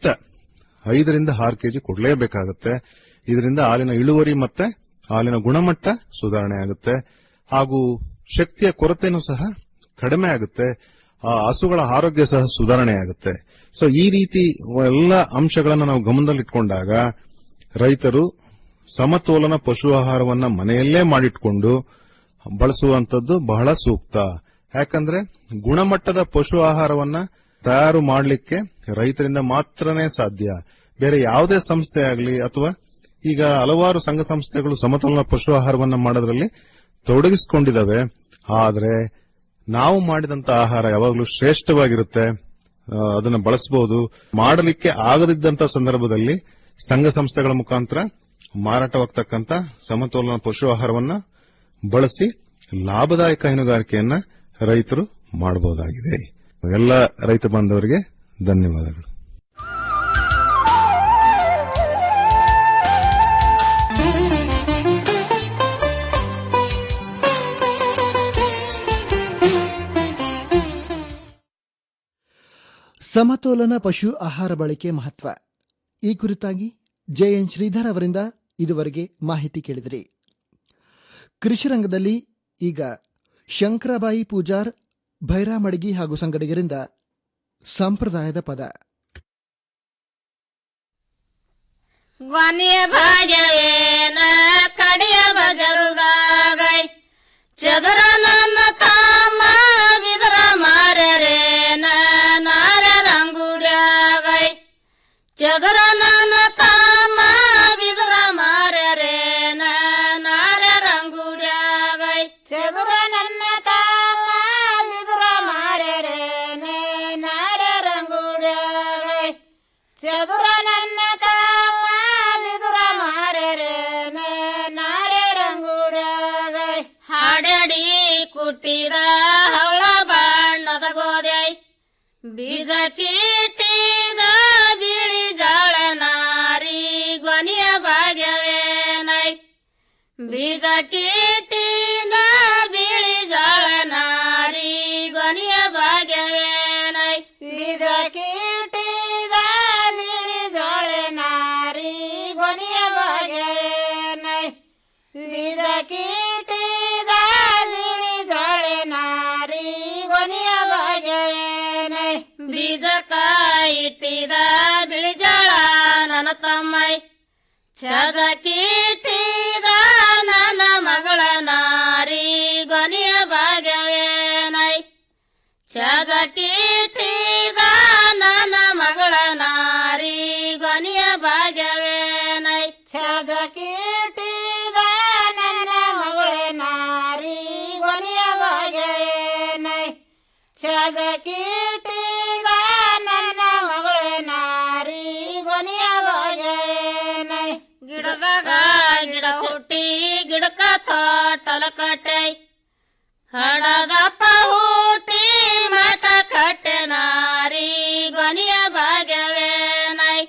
ಐದರಿಂದ ಆರು ಕೆಜಿ ಕೊಡಲೇಬೇಕಾಗುತ್ತೆ ಇದರಿಂದ ಹಾಲಿನ ಇಳುವರಿ ಮತ್ತೆ ಹಾಲಿನ ಗುಣಮಟ್ಟ ಸುಧಾರಣೆ ಆಗುತ್ತೆ ಹಾಗೂ ಶಕ್ತಿಯ ಕೊರತೆನೂ ಸಹ ಕಡಿಮೆ ಆಗುತ್ತೆ ಆ ಹಸುಗಳ ಆರೋಗ್ಯ ಸಹ ಸುಧಾರಣೆ ಆಗುತ್ತೆ ಸೊ ಈ ರೀತಿ ಎಲ್ಲ ಅಂಶಗಳನ್ನು ನಾವು ಗಮನದಲ್ಲಿಟ್ಕೊಂಡಾಗ ರೈತರು ಸಮತೋಲನ ಪಶು ಆಹಾರವನ್ನ ಮನೆಯಲ್ಲೇ ಮಾಡಿಟ್ಕೊಂಡು ಬಳಸುವಂತದ್ದು ಬಹಳ ಸೂಕ್ತ ಯಾಕಂದ್ರೆ ಗುಣಮಟ್ಟದ ಪಶು ಆಹಾರವನ್ನ ತಯಾರು ಮಾಡಲಿಕ್ಕೆ ರೈತರಿಂದ ಮಾತ್ರನೇ ಸಾಧ್ಯ ಬೇರೆ ಯಾವುದೇ ಸಂಸ್ಥೆ ಆಗಲಿ ಅಥವಾ ಈಗ ಹಲವಾರು ಸಂಘ ಸಂಸ್ಥೆಗಳು ಸಮತೋಲನ ಪಶು ಆಹಾರವನ್ನ ಮಾಡೋದ್ರಲ್ಲಿ ತೊಡಗಿಸಿಕೊಂಡಿದ್ದಾವೆ ಆದ್ರೆ ನಾವು ಮಾಡಿದಂತ ಆಹಾರ ಯಾವಾಗಲೂ ಶ್ರೇಷ್ಠವಾಗಿರುತ್ತೆ ಆ, ಅದನ್ನ ಬಳಸಬಹುದು ಮಾಡಲಿಕ್ಕೆ ಆಗದಿದ್ದಂತ ಸಂದರ್ಭದಲ್ಲಿ ಸಂಘ ಸಂಸ್ಥೆಗಳ ಮುಖಾಂತರ ಮಾರಾಟವಾಗ್ತಕ್ಕಂತ ಸಮತೋಲನ ಪಶು ಆಹಾರವನ್ನ ಬಳಸಿ ಲಾಭದಾಯಕ ಹೈನುಗಾರಿಕೆಯನ್ನ ರೈತರು ಮಾಡಬಹುದಾಗಿದೆ ಎಲ್ಲ ರೈತ ಬಾಂಧವರಿಗೆ ಧನ್ಯವಾದಗಳು ಸಮತೋಲನ ಪಶು ಆಹಾರ ಬಳಕೆ ಮಹತ್ವ ಈ ಕುರಿತಾಗಿ ಜೆಎನ್ ಶ್ರೀಧರ್ ಅವರಿಂದ ಇದುವರೆಗೆ ಮಾಹಿತಿ ಕೇಳಿದಿರಿ ಕೃಷಿ ರಂಗದಲ್ಲಿ ಈಗ ಶಂಕರಬಾಯಿ ಪೂಜಾರ್ ಭೈರಾಮಡಗಿ ಹಾಗೂ ಸಂಗಡಿಗರಿಂದ ಸಂಪ್ರದಾಯದ ಪದ ಗ್ವಾನಿಯ ಭಾಗ್ಯವೇನ ಕಡಿಯ ಬಜರುದಾಗೈ ಚದುರ ನನ್ನ ತಮ್ಮ ಬಿದರ ಮಾರ್ಯರೇನ ನಾರ ರಂಗುಡ್ಯಾಗೈ ಚದುರ ನನ್ನ ತಮ್ಮ ಬಿದರ ಮಾರ್ಯರೇನ ನಾರ ರಂಗುಡ್ಯಾಗೈ ಚದುರ ನನ್ನ ತಮ್ಮ ಬಿದರ ಮಾರ್ಯರೇನೆ ನಾರ ರಂಗುಡ್ಯಾಗೈ ಚದುರ ನನ್ನ ತಮ್ಮ ಬಿದುರ ಮಾರೆರೇನೆ ನಾರೆ ರಂಗುಡ್ಯಾಗೈ ಹಾಡಡಿ ಕುಟ್ಟಿದ ಹವಳ ಬಣ್ಣದ ಗೋದೈ ಬೀಜ ಕೀಟಿದ ಬಿಳಿ ಜಾಳ ನಾರಿ ಗೊನಿಯ ಭಾಗ್ಯವೇನೈ ಬೀಜ ಕೀಟಿದ ಬಿಳಿ ಜಾಳ ನಾರಿ ಗೊನಿಯ ಭಾಗ್ಯವೇನೈ ಬೀಜ ಕೀಟಿದ ಬಿಳಿ ಜಾಳ ನಾರಿ ಗೊನಿಯ ಭಾಗ್ಯವೇನೈ ಬೀಜ ಕೀಟಿದ ಬಿಳಿ ಜಾಳ ನಾರಿ ಗೊನಿಯ ಭಾಗ್ಯವೇನೈ ಬೀಜ ಕಾಯಿಟ್ಟಿದ ಬಿಳಿ ಜಾಳ ನನ್ನ ತಮ್ಮೈ ಛಜ ಕೀಟಿದ ನನ್ನ ಮಗಳ ನಾರಿ ಗೊನಿಯ ಭಾಗ್ಯವೇನೈ ಛಜ ಕೀಟಿದ ನನ್ನ ಮಗಳ ನಾರಿ ಗೊನಿಯ ಭಾಗ್ಯವೇನೈ ಛಜ ಕೀಟಿದ ನನ್ನ ಮಗಳ ನಾರಿ ಗೊನಿಯ ಭಾಗ್ಯವೇನೈ ಛಜ ಕೀಟಿದ ನನ್ನ ಮಗಳ ನಾರಿ ಗೊನಿಯ ಭಾಗ್ಯವೇನೈ ಗಿಡದಾಗ ಗಿಡ ಹುಟ್ಟಿ ಗಿಡಕ ತೋಟಲ ಕಟ್ಟೈ ಹಡದಪ್ಪ ಹುಟ್ಟಿ ಮಠ ಕಟ್ಟೆ ನಾರಿ ಗೊನಿಯ ಭಾಗ್ಯವೇನೈ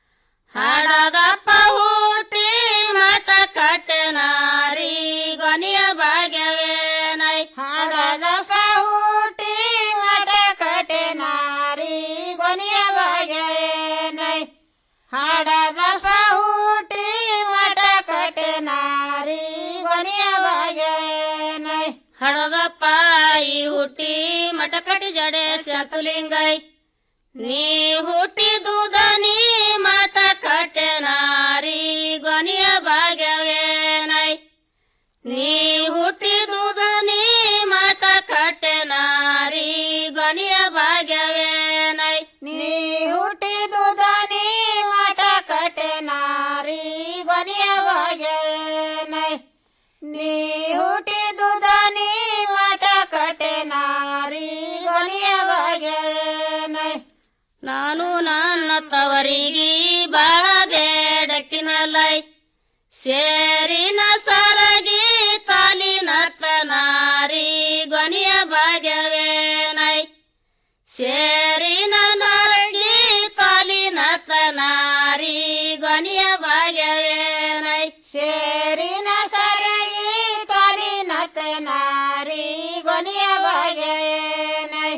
ಹಡದಪ್ಪ ಹುಟ್ಟಿ ಮಠ ಕಟ್ಟೆ ನಾರಿ ಗೊನಿಯ ಭಾಗ್ಯವೇನೈ ಹಡದಪ್ಪ ಹುಟ್ಟಿ ಮಠ ಕಟ್ಟೆ ನಾರಿ ಗೊನಿಯ ಭಾಗ್ಯವೇನೈ ಹಡದಪ್ಪ ಹುಟ್ಟಿ ಮಠ ಕಟ್ಟೆ ನಾರಿ ಗೊನಿಯ ಭಾಗ್ಯವೇನೈ ಹಡದಪ್ಪ ಈ ಹುಟ್ಟಿ ಮಠ ಕಟ್ಟಿ ಜಡೆ ಶತುಲಿಂಗೈ ನೀ ಹುಟ್ಟಿದುದ ನೀ ಮಠ ಕಟ್ಟೆ ನಾರಿ ಗೊನಿಯ ಭಾಗ್ಯವೇನೈ ನೀ ಹುಟ್ಟಿದುದ ನೀ ಮಠ ಕಟ್ಟೆ ನಾರಿ ಗೊನಿಯ ಭಾಗ್ಯವೇನೈ ನೀ ಹುಟ್ಟಿದುದ ನೀ ಮಠ ಕಟ್ಟೆ ನಾರಿ ಗೊನಿಯ ಭಾಗ್ಯವೇನೈ ನೀ ಹುಟ್ಟಿದುದ ನೀ ಮಠ ಕಟ್ಟೆ ನಾರಿ ಗೊನಿಯ ಭಾಗ್ಯವೇನೈ ನಾನು ನನ್ನ ತವರಿಗೆ ಬಾಳ ಬೇಡಕಿನಲೈ ಸೇರಿನ ಸರಗಿ ತಾಲಿನತ್ತ ನಾರಿ ಗೊನಿಯ ಭಾಗ್ಯವೇನೈ ಸೇರಿನ ಸರಗಿ ತಾಲಿನತ್ತ ನಾರಿ ಗೊನಿಯ ಭಾಗ್ಯವೇನೈ ಸೇರಿನ ಸರಗಿ ತಾಲಿನತ್ತ ನಾರಿ ಗೊನಿಯ ಭಾಗ್ಯವೇನೈ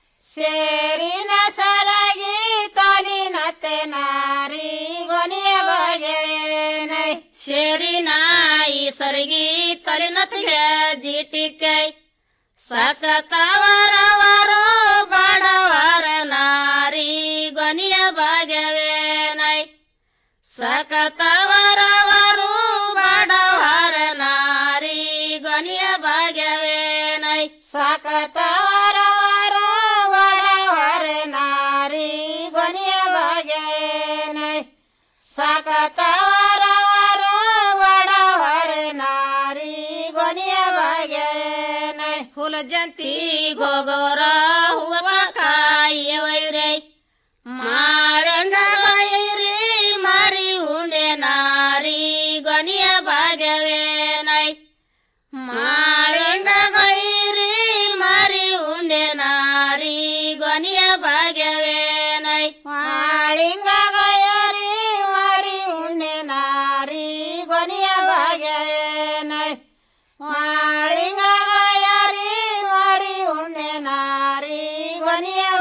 ಸೇರಿನ ಸರಗಿ ತಾಲಿನತ್ತೆ ನಾರಿ ಗೊನಿಯ ಭಾಗ್ಯವೇನೈ ಸೇರಿನಾಯಿ ಸರಗಿ ತಲಿನತ್ತಿಗೆ ಜೀಟಿಕೈ ಸಕತವರವರು ಬಡವರ ನಾರಿ ಗೊನಿಯ ಭಾಗ್ಯವೇನೈ ಸಕತವರವರು ಬಡವರ ನಾರಿ ಗೊನಿಯ ಭಾಗ್ಯವೇನೈ ಸಾಕತವರ ವರ ಒಡವರೆ ನಾರಿ ಗೊನಿಯ ಬಗೆನೈ ಸಾಕತವರ ವರ ಒಡವರೆ ನಾರಿ ಗೊನಿಯ ಬಗೆನೈ ಹುಲ ಜಂತಿ ಗೋಗೋರ ಹೂವ ಕಾಯಿಯ ವೈರೈ ಮಾಳಂಗ ವೈರಿ ಮಾರಿ ಉಂಡೆ ನಾರಿ ಗೊನಿಯ ಭಾಗ್ಯವೇನೈ ಮಾಳಿಂಗ ಗೈರಿ ಮಾರಿ ಉಂಡೆ ನಾರಿ ಗೊನಿಯ ಭಾಗ್ಯವೇನೈ ಮಾಳಿಂಗ ಗಯರಿ ಮಾರಿ ಉಂಡೆ ನಾರಿ ಗೊನಿಯ ಭಾಗ್ಯವೇನೈ ಮಾಳಿಂಗ ಗಯರಿ ಮಾರಿ ಉಂಡೆ ನಾರಿ ಗೊನಿಯ